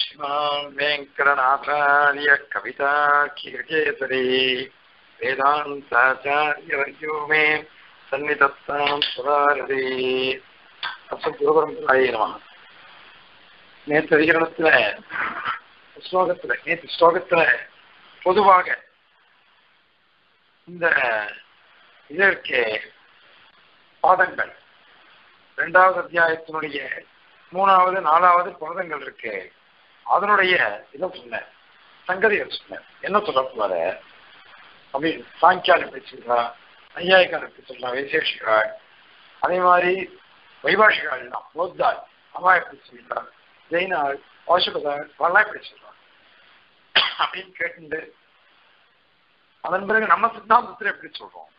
श्रीमान् वेङ्कटनाथार्य कविताखिलकेसरी वेदान्ताचार्यवर्यो मे सन्निधत्तां सुधारதி அசத்குருபரம்பராய நம நேற்று அதிகரணத்துல ஸ்லோகத்துல நேற்று ஸ்லோகத்துல பொதுவாக இந்த இதற்கு பாதங்கள் இரண்டாவது அத்தியாயத்தினுடைய மூணாவது நாலாவது பாதங்கள் இருக்கு அதனுடைய இதை சொன்ன சங்கதிகள் சொன்ன என்ன சொல்ல போற அப்படி சாங்கியால் எப்படி சொல்றா ஐயாயிக்கால் எப்படி சொல்றா வைசேஷிகாள் அதே மாதிரி வைபாஷிகாள்லாம் பௌத்தாள் அம்மா எப்படி சொல்றா ஜெயினாள் வாசுபதாள் அவெல்லாம் எப்படி சொல்றா அப்படின்னு கேட்டு அதன் பிறகு நம்ம சித்தாந்தத்தில் எப்படி சொல்றோம்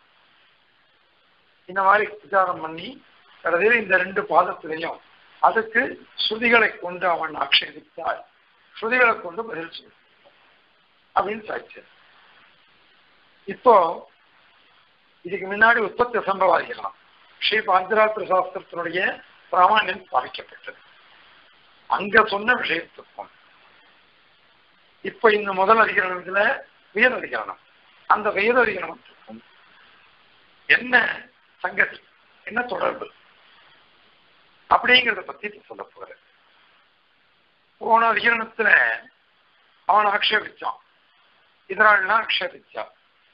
இந்த மாதிரி விசாரம் பண்ணி கடைசியில் இந்த ரெண்டு பாதத்திலையும் அதுக்கு ஸ்ருதிகளை கொண்டு அவன் ஆட்சேபித்தால் ஸ்ருதிகளை கொண்டு பதில் சொல்லு அப்படின்னு சாட்சி இப்போ இதுக்கு முன்னாடி உற்பத்தி சம்பவாதிக்கலாம் ஸ்ரீ பாஞ்சராத்திர சாஸ்திரத்தினுடைய பிராமணியம் ஸ்தாபிக்கப்பட்டது அங்க சொன்ன விஷயத்துக்கும் இப்ப இந்த முதல் அதிகரணத்துல வேத அதிகரணம் அந்த வேத அதிகரணத்துக்கும் என்ன சங்கதி என்ன தொடர்பு அப்படிங்கிறத பத்தி சொல்ல போற போன அதிகரணத்துல அவன் ஆக்ஷேபிச்சான் இதனாலாம் ஆக்ஷேபிச்சான்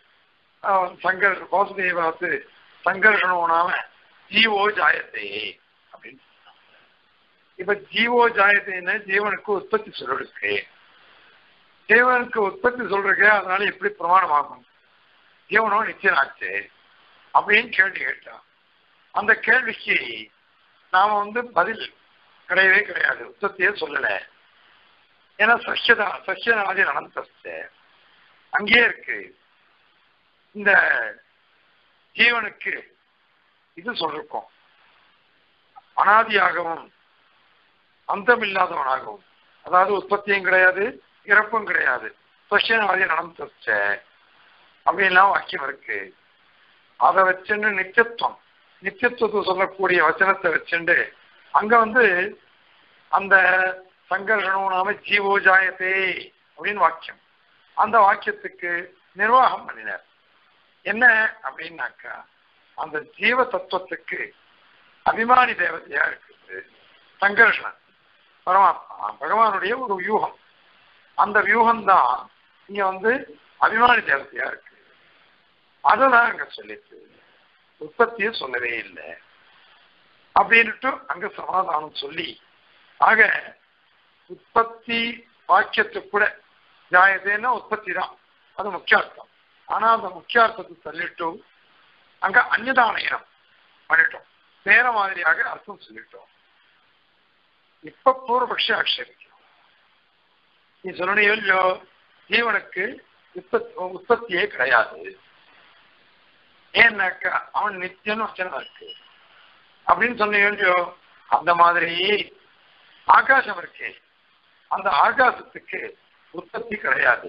சங்கர் வாசுதேவாத்து சங்கர்ஷனோ நாம ஜீவோ ஜாயத்தே அப்படின்னு இப்ப ஜீவோ ஜாயத்தைன்னு ஜீவனுக்கு உற்பத்தி சொல்லிருக்கு ஜீவனுக்கு உற்பத்தி சொல்றீங்க அதனால எப்படி பிரமாணமாகும் ஜீவனோ நிச்சயமாச்சு அப்படின்னு கேள்வி கேட்டான் அந்த கேள்விக்கு நாம வந்து பதில் கிடையவே கிடையாது உத்தத்தையே சொல்லல ஏன்னா சஷ்யதா சஷ்யநாதி அனந்தஸ்த அங்கேயே இருக்கு இந்த ஜீவனுக்கு இது சொல்லிருக்கோம் அனாதியாகவும் அந்தமில்லாதவனாகவும் அதாவது உற்பத்தியும் கிடையாது இறப்பும் கிடையாது சஷ்யநாதி அனந்தஸ்த அப்படின்லாம் வாக்கியம் இருக்கு அதை வச்சுன்னு நித்தியத்துவம் நித்தியத்துவத்தை சொல்லக்கூடிய வச்சனத்தை வச்சுண்டு அங்க வந்து அந்த சங்கர்ஷனும் நாம ஜீவோ ஜாயத்தே அப்படின்னு வாக்கியம் அந்த வாக்கியத்துக்கு நிர்வாகம் பண்ணினார் என்ன அப்படின்னாக்கா அந்த ஜீவ தத்துவத்துக்கு அபிமானி தேவதையா இருக்குது சங்கர்ஷணன் பரமாத்மா பகவானுடைய ஒரு வியூகம் அந்த வியூகம் தான் இங்க வந்து அபிமானி தேவதையா இருக்கு அதுதான் அங்க சொல்லிட்டு உற்பத்தியை சொல்லவே இல்லை அப்படின்ட்டு அங்க சமாதானம் சொல்லி ஆக உற்பத்தி வாக்கியத்துக்கு கூட ஜாயதேன்னா உற்பத்தி தான் அது முக்கியார்த்தம் ஆனா அந்த முக்கியார்த்தத்தை தள்ளிட்டு அங்க அந்நிதானயம் பண்ணிட்டோம் வேற மாதிரியாக அர்த்தம் சொல்லிட்டோம் இப்ப பூர்வபக்ஷ ஆட்சேபிக்கிறோம் நீ சொல்லணையோ இல்லையோ ஜீவனுக்கு உற்பத்தி உற்பத்தியே கிடையாது ஏன்னாக்கா அவன் நித்தியன்னு வச்சனா இருக்கு அப்படின்னு சொன்னீங்க அந்த மாதிரி ஆகாசம் இருக்கே அந்த ஆகாசத்துக்கு உற்பத்தி கிடையாது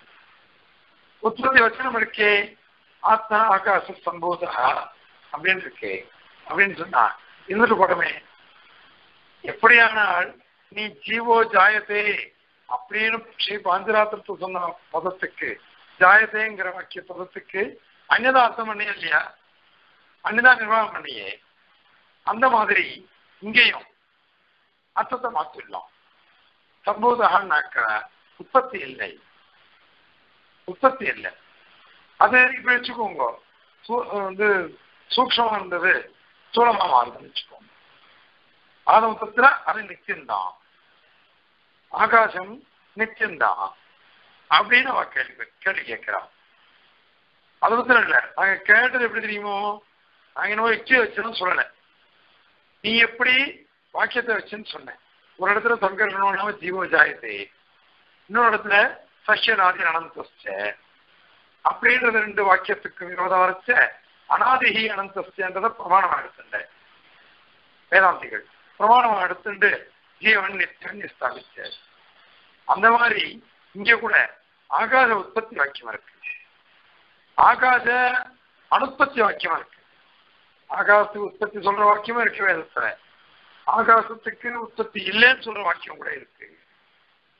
உற்பத்தி வச்சனம் இருக்கே ஆத்மா ஆகாச சம்போதா அப்படின்னு இருக்கே அப்படின்னு சொன்னா இருந்துட்டு போடமே எப்படியானால் நீ ஜீவோ ஜாயத்தே அப்படின்னு ஸ்ரீ பாஞ்சராத்திரத்தை சொன்ன பதத்துக்கு ஜாயத்தேங்கிற வாக்கிய பதத்துக்கு அன்னதான் அர்த்தம் பண்ணிய இல்லையா அன்னதான் நிர்வாகம் பண்ணியே அந்த மாதிரி இங்கேயும் அர்த்தத்தை மாற்றிடலாம் சம்போதகான்னாக்க உற்பத்தி இல்லை உற்பத்தி இல்லை அது இப்ப வச்சுக்கோங்க வந்து சூக்ஷமா இருந்தது சூழமா மாறுதுன்னு வச்சுக்கோங்க ஆதமத்துல அது நித்தியம்தான் ஆகாசம் நித்தியம்தான் அப்படின்னு அவ கேள்வி கேள்வி கேட்கிறான் அது பத்திரம் இல்லை நாங்க கேட்டது எப்படி தெரியுமோ நாங்க என்னவோ யுக்தியை வச்சுன்னு சொல்லலை நீ எப்படி வாக்கியத்தை வச்சுன்னு சொன்னேன் ஒரு இடத்துல சங்கரனாம ஜீவோ ஜாயத்தை இன்னொரு இடத்துல சஷ்யநாதி அனந்தஸ்ட அப்படின்றது ரெண்டு வாக்கியத்துக்கு விரோதம் வரைச்ச அனாதிகி அனந்தஸ்டன்றத பிரமாணமா எடுத்துட்ட வேதாந்திகள் பிரமாணமா எடுத்துட்டு ஜீவன் நித்தியன் ஸ்தாபிச்ச அந்த மாதிரி இங்க கூட ஆகாத உற்பத்தி வாக்கியம் இருக்கு ஆகாத அனுற்பத்தி வாக்கியமா இருக்கு ஆகாசத்துக்கு உற்பத்தி சொல்ற வாக்கியமும் இருக்கு வேதத்துல ஆகாசத்துக்கு உற்பத்தி இல்லைன்னு சொல்ற வாக்கியம் கூட இருக்கு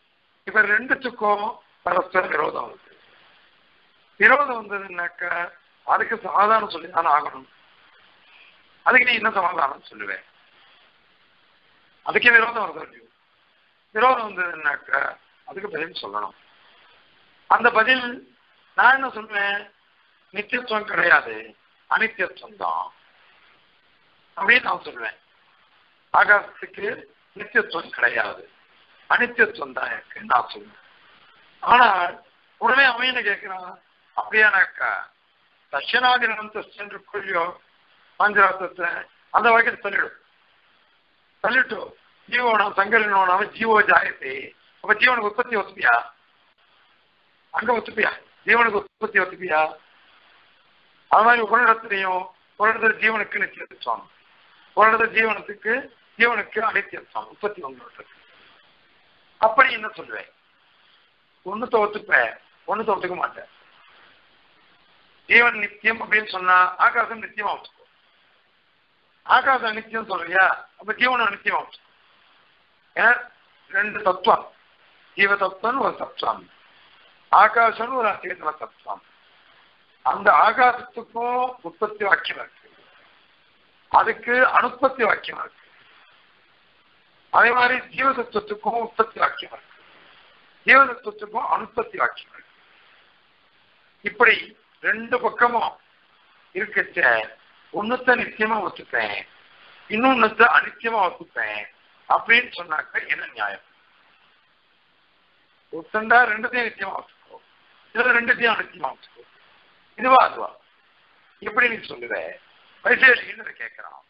இப்ப ரெண்டுத்துக்கும் பரஸ்பர விரோதம் இருக்கு விரோதம் வந்ததுன்னாக்க அதுக்கு சமாதானம் சொல்லி தானே ஆகணும் அதுக்கு நீ என்ன சமாதானம் சொல்லுவேன் அதுக்கே விரோதம் வருது இல்லையோ விரோதம் வந்ததுன்னாக்க அதுக்கு பதில் சொல்லணும் அந்த பதில் நான் என்ன சொல்லுவேன் நித்தியத்துவம் கிடையாது அனித்தியத்துவம் தான் அப்படின்னு நான் சொல்லுவேன் ஆகாசத்துக்கு நித்தியத்துவம் கிடையாது அனித்தியத்துவம் தான் இருக்கு நான் சொல்லுவேன் ஆனால் உடனே அவன் என்ன கேட்கிறான் அப்படியானாக்கா தட்சிணாதினந்த சென்று கொள்ளியோ பஞ்சராத்திரத்தை அந்த வகையில் சொல்லிடும் சொல்லிட்டு ஜீவோனம் சங்கரனோனாம ஜீவோ ஜாயத்தை அப்ப ஜீவனுக்கு உற்பத்தி ஒத்துப்பியா அங்க ஒத்துப்பியா ஜீவனுக்கு உற்பத்தி ஒத்துப்பியா அது மாதிரி ஒரு இடத்துலையும் ஒரு இடத்துல ஜீவனுக்கு நித்தியத்துவம் ஒரு இடத்துல ஜீவனத்துக்கு ஜீவனுக்கு அனித்தியத்துவம் உற்பத்தி வந்துட்டு அப்படி என்ன சொல்லுவேன் ஒண்ணு ஒத்துப்பேன் ஒண்ணு ஒத்துக்க மாட்டேன் ஜீவன் நித்தியம் அப்படின்னு சொன்னா ஆகாசம் நித்தியமா ஒத்துக்கும் ஆகாசம் நித்தியம் சொல்றியா அப்ப ஜீவனம் அனித்தியமா ஒத்துக்கும் ஏன்னா ரெண்டு தத்துவம் ஜீவ தத்துவம் ஒரு தத்துவம் ஆகாசம் ஒரு அச்சேதன தத்துவம் அந்த ஆகாசத்துக்கும் உற்பத்தி வாக்கியம் இருக்கு அதுக்கு அனுப்பத்தி வாக்கியம் இருக்கு அதே மாதிரி ஜீவதத்துவத்துக்கும் உற்பத்தி வாக்கியம் இருக்கு ஜீவதத்துவத்துக்கும் அனுப்பத்தி வாக்கியம் இருக்கு இப்படி ரெண்டு பக்கமும் இருக்கச்ச ஒண்ணுத்த நிச்சயமா ஒத்துப்பேன் இன்னொன்னுத்த அனித்தியமா ஒத்துப்பேன் அப்படின்னு சொன்னாக்க என்ன நியாயம் ஒத்தண்டா ரெண்டுத்தையும் நிச்சயமா ஒத்துக்கோ இதுல ரெண்டுத்தையும் அனித்தியமா ஒத்துக்கோ இதுவா அதுவா எப்படி நீ சொல்லுவ வைசேஷின்னு கேட்கிறான்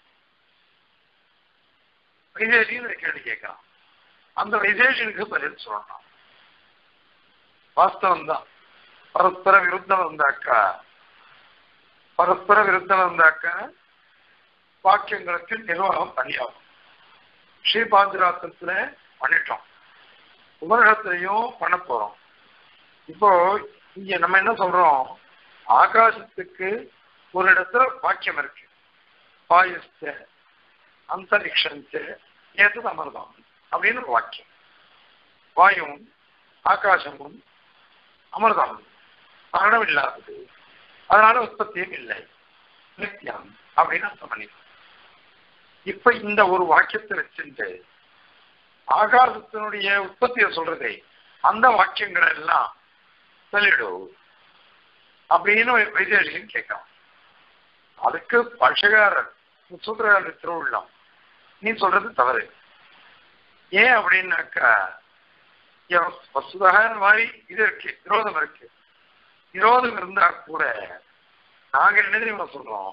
வைசேஷின்னு கேள்வி கேட்கிறான் அந்த வைசேஷனுக்கு பதில் சொல்லணும் வாஸ்தவம் தான் பரஸ்பர விருத்தம் வந்தாக்கா பரஸ்பர விருத்தம் வந்தாக்கா வாக்கியங்களுக்கு நிர்வாகம் பண்ணியாகும் ஸ்ரீபாந்திராத்திரத்துல பண்ணிட்டோம் உபநிடத்திலையும் பண்ண போறோம் இப்போ இங்க நம்ம என்ன சொல்றோம் ஆகாசத்துக்கு ஒரு இடத்துல வாக்கியம் இருக்கு வாயுஸ்த அந்தரிக்ஷஞ்ச ஏது அமிர்தம் அப்படின்னு ஒரு வாக்கியம் வாயும் ஆகாசமும் அமிர்தம் மரணம் இல்லாதது அதனால உற்பத்தியும் இல்லை நித்தியம் அப்படின்னு அர்த்தம் பண்ணிக்கலாம் இப்ப இந்த ஒரு வாக்கியத்தை வச்சுட்டு ஆகாசத்தினுடைய உற்பத்தியை சொல்றதே அந்த வாக்கியங்கள் எல்லாம் சொல்லிடு அப்படின்னு வைத்தியர்கள் கேட்கலாம் அதுக்கு பஷகாரர் சூத்திரகாரர் திருவுள்ளம் நீ சொல்றது தவறு ஏன் அப்படின்னாக்கா வசுதாக மாதிரி இது இருக்கு விரோதம் இருக்கு விரோதம் இருந்தா கூட நாங்க என்ன தெரியுமா சொல்றோம்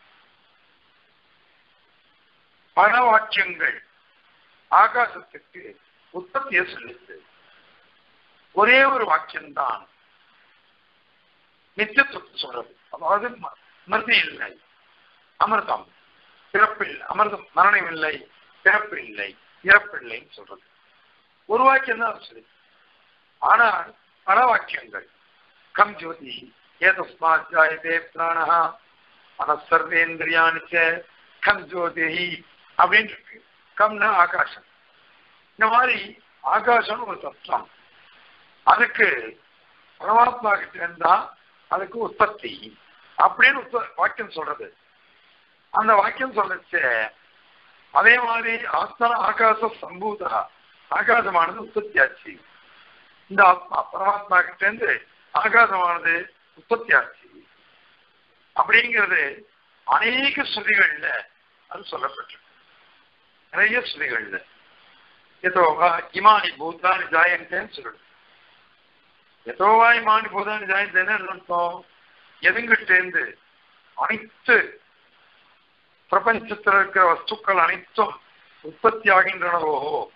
பல வாக்கியங்கள் ஆகாசத்துக்கு உற்பத்தியை சொல்லுது ஒரே ஒரு வாக்கியம்தான் நித்தியத்துவத்தை சொல்றது அதாவது மருதி இல்லை அமிர்தம் பிறப்பில் அமிர்தம் மரணம் இல்லை பிறப்பு இல்லை இறப்பு இல்லைன்னு சொல்றது ஒரு வாக்கியம் தான் சொல்லு ஆனால் பல வாக்கியங்கள் கம் ஜோதி ஏதஸ்மாத் ஜாயதே பிராணஹா மனசர்வேந்திரியானிச்ச கம் ஜோதி அப்படின்னு இருக்கு கம்னா ஆகாசம் இந்த மாதிரி ஆகாசம் ஒரு தத்துவம் அதுக்கு பரமாத்மா கிட்ட இருந்தா அதுக்கு உற்பத்தி அப்படின்னு உற்ப வாக்கியம் சொல்றது அந்த வாக்கியம் சொல்லுச்சு அதே மாதிரி ஆத்மா ஆகாச சம்பூதா ஆகாசமானது உற்பத்தி ஆச்சு இந்த ஆத்மா பரமாத்மா கிட்ட இருந்து ஆகாசமானது உற்பத்தி ஆச்சு அப்படிங்கிறது அநேக ஸ்ருதிகள்ல அது சொல்லப்பட்டிருக்கு நிறைய ஸ்ருதிகள்ல எதோவா இமானி பூதானி ஜாயந்தேன்னு சொல்லுது எதோவா இமானி பூதானி ஜாயந்தேன்னு அர்த்தம் எதுங்கிட்டேந்து அனைத்து பிரபஞ்சத்தில் இருக்கிற வஸ்துக்கள் அனைத்தும் உற்பத்தி ஆகின்றனவோ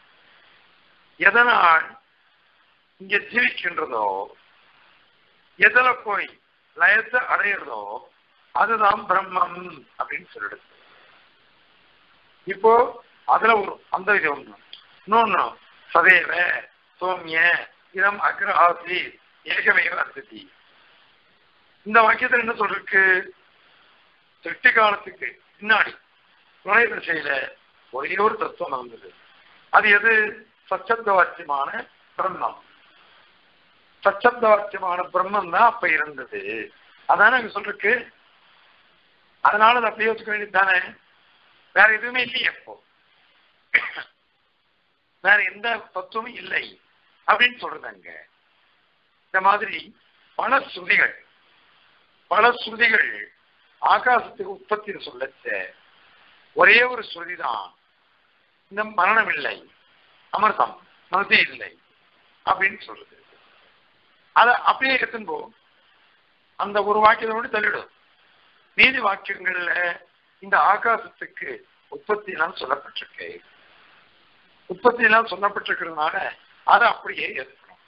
எதனால் இங்க ஜீவிக்கின்றதோ எதுல போய் லயத்தை அடையிறதோ அதுதான் பிரம்மம் அப்படின்னு சொல்லிடுது இப்போ அதுல ஒரு அந்த இது ஒண்ணு இன்னொன்னு சதேவ சோமிய இதம் அக்ர ஆசி ஏகமேவ அசதி இந்த வாக்கியத்தில் என்ன சொல்லிருக்கு சிருஷ்டி காலத்துக்கு பின்னாடி துணை திசையில ஒரே ஒரு தத்துவம் நடந்தது அது எது சச்சத்த வாக்கியமான பிரம்மம் சச்சப்த வாக்கியமான பிரம்மம் தான் அப்ப இருந்தது அதானே அங்க சொல்றதுக்கு அதனால அதை அப்படியே வச்சுக்க வேண்டியது தானே வேற எதுவுமே இல்லையே அப்போ வேற எந்த தத்துவமும் இல்லை அப்படின்னு சொல்றது அங்க இந்த மாதிரி பல ஸ்ருதிகள் பல ஸ்ருதிகள் ஆகாசத்துக்கு உற்பத்தி சொல்லச்ச ஒரே ஒரு ஸ்ருதி தான் இந்த மரணம் இல்லை அமிர்தம் மருதி இல்லை அப்படின்னு சொல்றது அதை அப்படியே எடுத்துன்னு போ அந்த ஒரு வாக்கியத்தோடு தள்ளிடும் மீதி வாக்கியங்கள்ல இந்த ஆகாசத்துக்கு உற்பத்தி எல்லாம் சொல்லப்பட்டிருக்கு உற்பத்தி எல்லாம் சொல்லப்பட்டிருக்கிறதுனால அதை அப்படியே ஏற்கணும்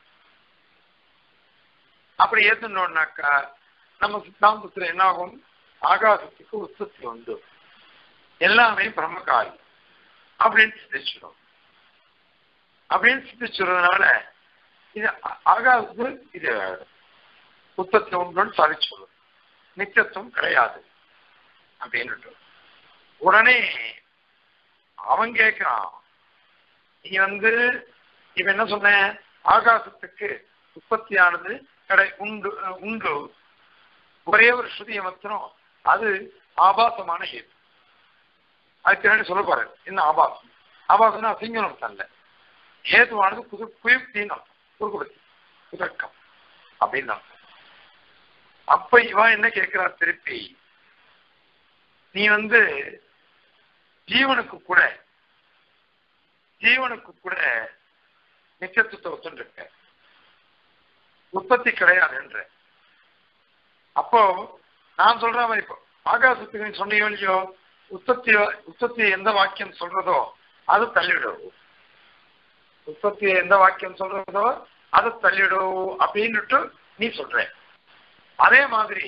அப்படி ஏத்தணும்னாக்கா நம்ம சித்தாந்தத்துல என்ன ஆகும் ஆகாசத்துக்கு உற்பத்தி உண்டு எல்லாமே பிரம்மகாரி அப்படின்னு சிந்திச்சிடும் அப்படின்னு சிந்திச்சுறதுனால இது ஆகாசத்து இது உற்பத்தி உண்டுன்னு சாதிச்சு நித்தியத்துவம் கிடையாது அப்படின்னு உடனே அவன் கேட்கிறான் நீ வந்து இவன் என்ன சொன்ன ஆகாசத்துக்கு உற்பத்தியானது கடை உண்டு உண்டு ஒரே ஒரு ஸ்ருதியை மாத்திரம் அது ஆபாசமான ஹேது அதுக்கு பின்னாடி சொல்ல போறாரு என்ன ஆபாசம் ஆபாசம்னா அசிங்கம் தல்ல ஹேதுவானது புது குயுக்தின்னு அர்த்தம் குறுக்குபத்தி குதர்க்கம் அப்படின்னு அர்த்தம் அப்ப இவன் என்ன கேட்கிறார் திருப்பி நீ வந்து ஜீவனுக்கு கூட ஜீவனுக்கு கூட நிச்சயத்துவத்தை ஒத்துருக்க உற்பத்தி கிடையாதுன்ற அப்போ நான் சொல்ற மாதிரி இப்போ ஆகாசத்துக்கு நீ சொன்னியோ இல்லையோ உற்பத்தி உற்பத்தி எந்த வாக்கியம் சொல்றதோ அது தள்ளிவிடும் உற்பத்தி எந்த வாக்கியம் சொல்றதோ அதை தள்ளிடும் அப்படின்னுட்டு நீ சொல்ற அதே மாதிரி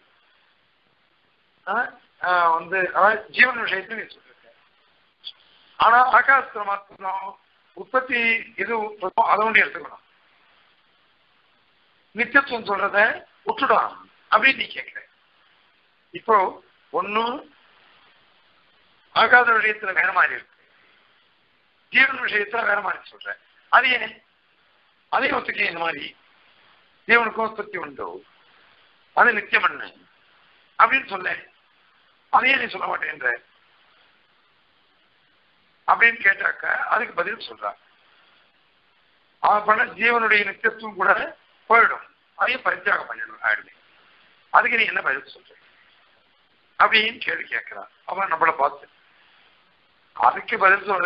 வந்து ஜீவன் விஷயத்தை நீ சொல்ற ஆனா ஆகாசத்துல மாத்திரம் உற்பத்தி இது அதை ஒன்று எடுத்துக்கணும் நித்தியத்துவம் சொல்றத விட்டுடும் அப்படின்னு நீ கேட்கிற இப்போ ஒன்னும் ஆகாத விஷயத்துல வேற மாதிரி இருக்கு ஜீவன் விஷயத்துல வேற மாதிரி சொல்ற அது ஏன் அதையும் ஒத்துக்க இந்த மாதிரி ஜீவனுக்கும் உற்பத்தி உண்டு அது நித்தியம் பண்ணு அப்படின்னு சொல்ல அதையே நீ சொல்ல மாட்டேன்ற அப்படின்னு கேட்டாக்க அதுக்கு பதில் சொல்றாங்க அவன் பண்ண ஜீவனுடைய நித்தியத்துவம் கூட போயிடும் அதையும் பரித்தியாகம் பண்ணிடும் ஆயிடுமே அதுக்கு நீ என்ன பதில் சொல்ற அப்படின்னு கேள்வி கேட்கிறான் அவன் நம்மளை பார்த்து அதுக்கு பதில் சொல்ற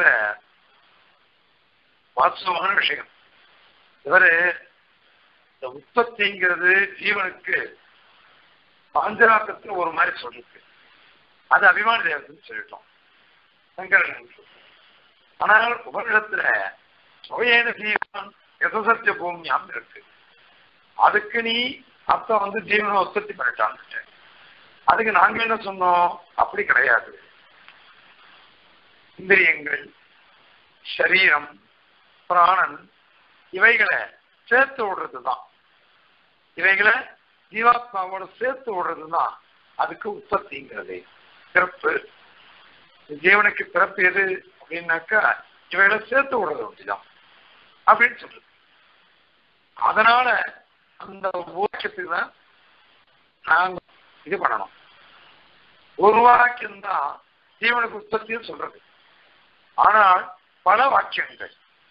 வாஸ்தவமான விஷயம் இவரு இந்த உற்பத்திங்கிறது ஜீவனுக்கு பாஞ்சராக்கத்துல ஒரு மாதிரி சொல்லிருக்கு அது அபிமான தேவத்துன்னு சொல்லிட்டோம் சங்கரன் ஆனால் உபனிடத்துல சுவையேன ஜீவன் யசசத்திய பூமியாம் இருக்கு அதுக்கு நீ அர்த்தம் வந்து ஜீவனை உற்பத்தி பண்ணிட்டான்னு அதுக்கு நாங்க என்ன சொன்னோம் அப்படி கிடையாது இந்திரியங்கள் சரீரம் பிராணன் இவைகளை சேர்த்து விடுறது தான் இவைகளை ஜீவாத்மாவோட சேர்த்து விடுறது தான் அதுக்கு உற்பத்திங்கிறது பிறப்பு ஜீவனுக்கு பிறப்பு எது அப்படின்னாக்கா இவைகளை சேர்த்து விடுறது அப்படிதான் அப்படின்னு சொல்றது அதனால அந்த வாக்கியத்துக்கு தான் நாங்க இது பண்ணணும் ஒரு வாக்கியம் தான் ஜீவனுக்கு உற்பத்தின்னு சொல்றது ஆனால் பல வாக்கியங்கள்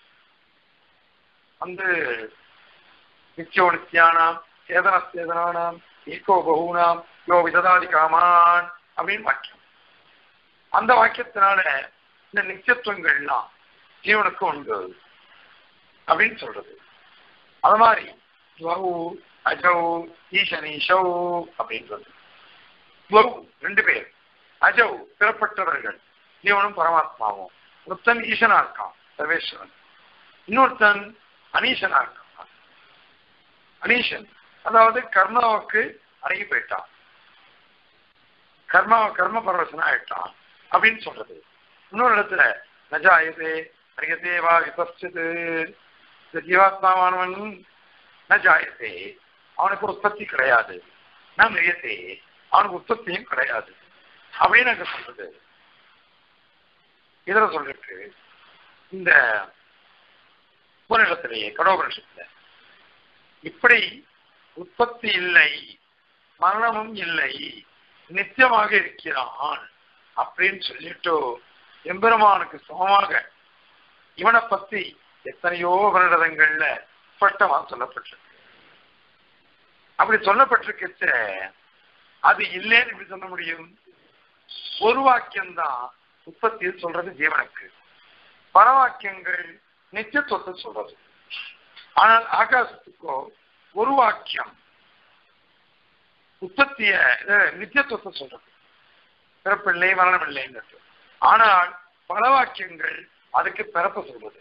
வந்து நித்தியோ நித்தியானாம் சேதன சேதனானாம் ஈகோ பகுனாம் யோ விததாதி காமான் அப்படின்னு வாக்கியம் அந்த வாக்கியத்தினால இந்த நித்தியத்துவங்கள்லாம் ஜீவனுக்கு உண்டு அப்படின்னு சொல்றது அது மாதிரி துவவு அஜௌ ஈசனீஷௌ அப்படின்றது துவவு ரெண்டு பேர் அஜௌ பிறப்பட்டவர்கள் ஜீவனும் பரமாத்மாவும் ஒருத்தன் ஈசனா இருக்கான் சர்வேஸ்வரன் இன்னொருத்தன் அனீசனா இருக்கான் அனீசன் அதாவது கர்மாவுக்கு அடங்கி போயிட்டான் கர்மா கர்ம பரவசனா ஆயிட்டான் அப்படின்னு சொல்றது இன்னொரு இடத்துல நஜாயதே அரியதேவா விபஸ்து இந்த ஜீவாத்மாவானவன் நஜாயத்தே அவனுக்கு உற்பத்தி கிடையாது நான் மிரியத்தே அவனுக்கு உற்பத்தியும் கிடையாது அப்படின்னு அங்க சொல்றது இதுல சொல்லிட்டு இந்த உபனிடத்திலேயே கடோபனிஷத்துல இப்படி உற்பத்தி இல்லை மரணமும் இல்லை நித்தியமாக இருக்கிறான் அப்படின்னு சொல்லிட்டு எம்பெருமானுக்கு சமமாக இவனை பத்தி எத்தனையோ வருடங்கள்ல ஸ்பஷ்டமா சொல்லப்பட்டிருக்கு அப்படி சொல்லப்பட்டிருக்கச்ச அது இல்லைன்னு எப்படி சொல்ல முடியும் ஒரு வாக்கியம்தான் உற்பத்தியில் சொல்றது ஜீவனுக்கு பல வாக்கியங்கள் நித்தியத்துவத்தை சொல்றது ஆனால் ஆகாசத்துக்கோ ஒரு வாக்கியம் உற்பத்திய நித்தியத்துவத்தை சொல்றது பிறப்பில்லை மரணமில்லைங்கிறது ஆனால் பல வாக்கியங்கள் அதுக்கு பிறப்ப சொல்றது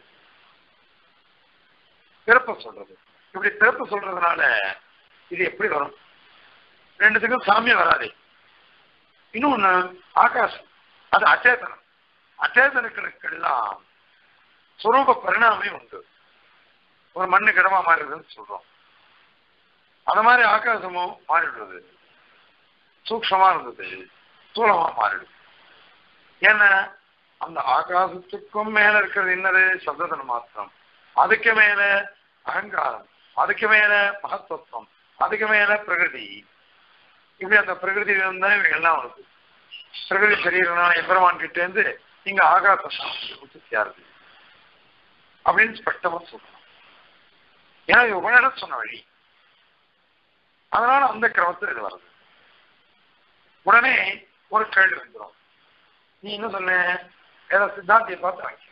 பிறப்ப சொல்றது இப்படி பிறப்ப சொல்றதுனால இது எப்படி வரும் ரெண்டுத்துக்கும் சாமியம் வராது இன்னொன்னு ஆகாசம் அது அச்சேதனம் அச்சேதனுக்களுக்கெல்லாம் சுரூப பரிணாமே உண்டு ஒரு மண்ணு கிடமா மாறிடுதுன்னு சொல்றோம் அந்த மாதிரி ஆகாசமும் மாறிடுறது சூக்ஷமா இருந்தது ஸ்தூலமா மாறிடுது ஏன்னா அந்த ஆகாசத்துக்கும் மேல இருக்கிறது என்னது சப்ததன மாத்திரம் அதுக்கு மேல அகங்காரம் அதுக்கு மேல மகத்துவம் அதுக்கு மேல பிரகிருதி இப்படி அந்த பிரகிருதி இருந்தா இவங்க எல்லாம் வருது பிரகிருதி சரீரனான எம்பெருமான் கிட்ட இருந்து இங்க ஆகாசம் உற்பத்தியா இருக்கு அப்படின்னு ஸ்பஷ்டமா சொல்றோம் ஏன்னா இது உபநிடம் சொன்ன வழி அதனால அந்த கிரமத்தில் இது வருது உடனே ஒரு கேள்வி வந்துடும் நீ என்ன சொன்ன ஏதோ சித்தாந்தியை பார்த்து வாங்கி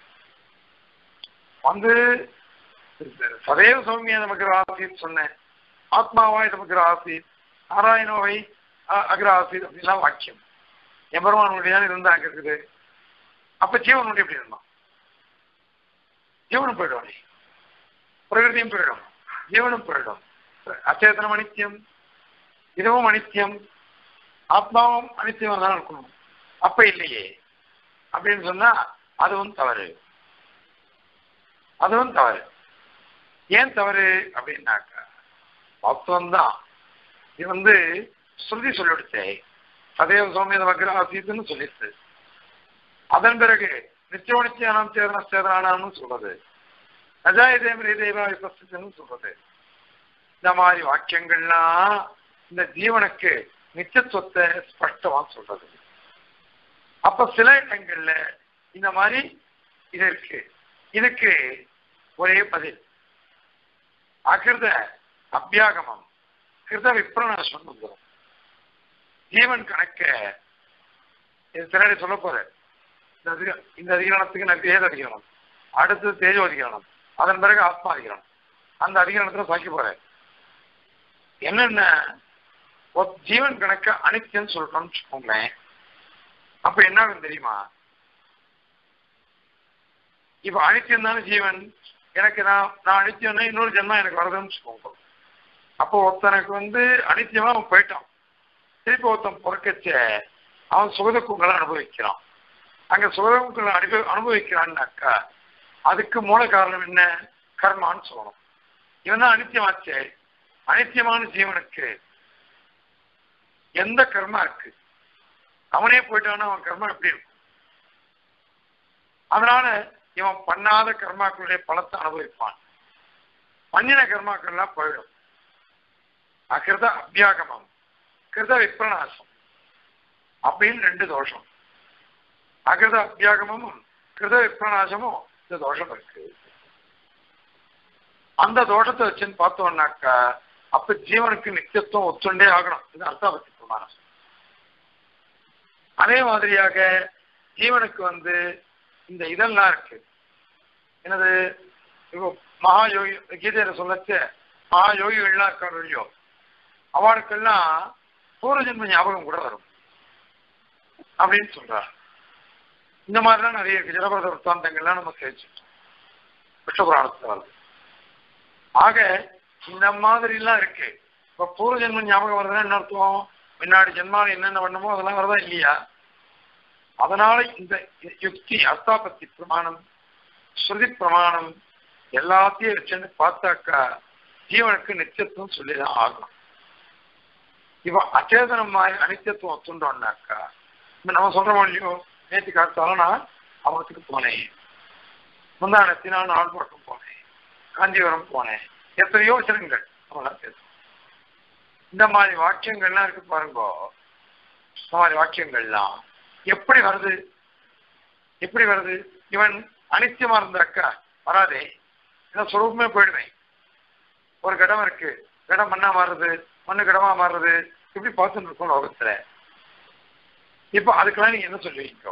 வந்து சதேவ சௌமிய நமக்கு ஆசித் சொன்னேன் ஆத்மாவாய் நமக்கு ஆசித் நாராயணோவை அக்ர ஆசித் அப்படின்லாம் வாக்கியம் எம்பெருமானுடைய இருந்தா அங்க இருக்குது அப்ப ஜீவனுடைய எப்படி இருந்தான் ஜீவனும் போயிடுவானே பிரகிருதியும் போயிடும் ஜீவனும் போயிடும் அச்சேதனம் அனித்தியம் இதுவும் அனித்தியம் ஆத்மாவும் அனித்தியமாக தான் இருக்கணும் அப்ப இல்லையே அப்படின்னு சொன்னா அதுவும் தவறு அதுவும் தவறு ஏன் தவறு அப்படின்னாக்கா வாஸ்தவம் தான் இது வந்து ஸ்ருதி சொல்லிடுச்சே சதேவ சௌமியத வக்ர ஆசீத்துன்னு சொல்லிடுச்சு அதன் பிறகு நித்தியோ நித்தியானம் சேதன சேதனானாம்னு சொல்றது அஜாயதேவரி தேவா விபஸ்துன்னு சொல்றது இந்த மாதிரி வாக்கியங்கள்லாம் இந்த ஜீவனுக்கு நித்தியத்துவத்தை ஸ்பஷ்டமா சொல்றது அப்ப சில இடங்கள்ல இந்த மாதிரி இது இருக்கு இதுக்கு ஒரே பதில் அகிருத அபியாகமம் கிருத விப்ரணாசம் வந்துடும் ஜீவன் கணக்க இது பின்னாடி சொல்ல போற இந்த அதிக- இந்த அதிகரணத்துக்கு நான் வேத அதிகரணம் அடுத்து தேஜோ அதிகரணம் அதன் பிறகு ஆத்மா அதிகரணம் அந்த அதிகரணத்துல சாக்கி போறேன் என்னென்ன ஒரு ஜீவன் கணக்க அனித்தியம் சொல்றோம்னு வச்சுக்கோங்களேன் அப்ப என்ன ஆகும் தெரியுமா இப்ப அனித்தியம் தானே ஜீவன் எனக்கு நான் நான் அனித்தியம்னா இன்னொரு ஜென்மம் எனக்கு வருதுன்னு வச்சுக்கோங்க அப்போ ஒருத்தனுக்கு வந்து அனித்தியமா அவன் போயிட்டான் திருப்பி ஒருத்தன் பிறக்கச்ச அவன் சுகதுக்கங்களை அனுபவிக்கிறான் அங்க சுகதுக்கங்களை அனுபவி அனுபவிக்கிறான்னாக்கா அதுக்கு மூல காரணம் என்ன கர்மான்னு சொல்லணும் இவன் தான் அனித்தியமாச்சே அனித்தியமான ஜீவனுக்கு எந்த கர்மா இருக்கு அவனே போயிட்டான்னா அவன் கர்மா எப்படி இருக்கும் அதனால இவன் பண்ணாத கர்மாக்களுடைய பலத்தை அனுபவிப்பான் பண்ணின கர்மாக்கள்லாம் போயிடும் அகிருத அபியாகமம் கிருத விப்ரணாசம் அப்படின்னு ரெண்டு தோஷம் அகிருத அபியாகமும் கிருத விப்ரணாசமும் இந்த தோஷம் இருக்கு அந்த தோஷத்தை வச்சுன்னு பார்த்தோம்னாக்கா அப்ப ஜீவனுக்கு நித்தியத்துவம் ஒத்துண்டே ஆகணும் இது அர்த்தாபத்தி பிரமாணம் அதே மாதிரியாக ஜீவனுக்கு வந்து இந்த இதெல்லாம் இருக்கு என்னது இப்போ மகா யோகி கீதையில சொல்லச்சு மகா யோகிகள்லாம் இருக்காரு இல்லையோ அவளுக்கெல்லாம் பூர்வ ஜென்ம ஞாபகம் கூட வரும் அப்படின்னு சொல்றார் இந்த மாதிரிலாம் நிறைய இருக்கு ஜனபரத வృత్తాந்தங்கள்லாம் நம்ம கேட்டுட்டோம் விஷ்ணபுராணத்துல வருது ஆக இந்த மாதிரி எல்லாம் இருக்கு இப்ப பூர்வ ஜென்ம ஞாபகம் வருதுன்னா என்ன அர்த்தம் முன்னாடி ஜென்மாவில் என்னென்ன பண்ணமோ அதெல்லாம் வருதா இல்லையா அதனால இந்த யுக்தி அர்த்தாபத்தி பிரமாணம் ஸ்ருதி பிரமாணம் எல்லாத்தையும் வச்சுன்னு பார்த்தாக்கா ஜீவனுக்கு நித்தியத்துவம் சொல்லிதான் ஆகணும் இவ அச்சேதனமாய் அனித்தியத்துவம் ஒத்துண்டோம்னாக்கா இப்ப நம்ம சொல்றோம் இல்லையோ நேற்று காத்தாலும் நான் அவத்துக்கு போனேன் முந்தானத்தினால் நாள் பழக்கம் போனேன் காஞ்சிபுரம் போனேன் எத்தனையோ வசனங்கள் அவங்களாம் பேசும் இந்த மாதிரி வாக்கியங்கள்லாம் இருக்கு பாருங்க இந்த மாதிரி வாக்கியங்கள்லாம் எப்படி வருது எப்படி வருது இவன் அனித்தியமா இருந்தாக்கா வராதே ஏன்னா சுரூபமே போயிடுவேன் ஒரு கடம் இருக்கு கடம் மண்ணா மாறுறது மண்ணு கடமா மாறுறது இப்படி பார்த்துட்டு இருக்கோம் லோகத்துல இப்போ அதுக்கெல்லாம் நீங்க என்ன சொல்லுவீங்க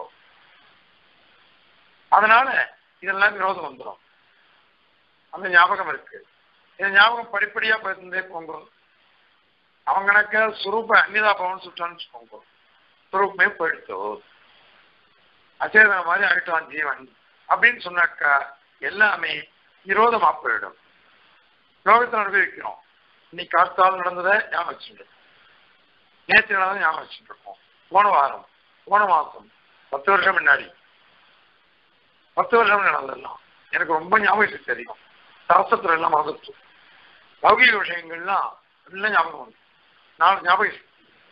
அதனால இதெல்லாம் விரோதம் வந்துடும் அந்த ஞாபகம் இருக்கு இந்த ஞாபகம் படிப்படியா பேசுனதே போங்க அவங்க கணக்க சுரூப அந்நிதா பவன் சுட்டான்னு வச்சுக்கோங்க சுரூபமே போயிடுத்தோ அச்சேதன மாதிரி ஆயிட்டான் ஜீவன் அப்படின்னு சொன்னாக்கா எல்லாமே விரோதமா போயிடும் லோகத்தில் அனுபவிக்கிறோம் இன்னைக்கு காத்தால் நடந்ததை ஞாபகம் வச்சுட்டு நேற்று நடந்ததை ஞாபகம் வச்சுட்டு இருக்கோம் போன வாரம் போன மாசம் பத்து வருஷம் முன்னாடி பத்து வருஷம் நடந்ததெல்லாம் எனக்கு ரொம்ப ஞாபகம் இருக்கு தெரியும் சாஸ்திரத்துல எல்லாம் மறந்துச்சு லௌகிக விஷயங்கள்லாம் எல்லாம் ஞாபகம் வந்து நாலு ஞாபகம் இருக்கு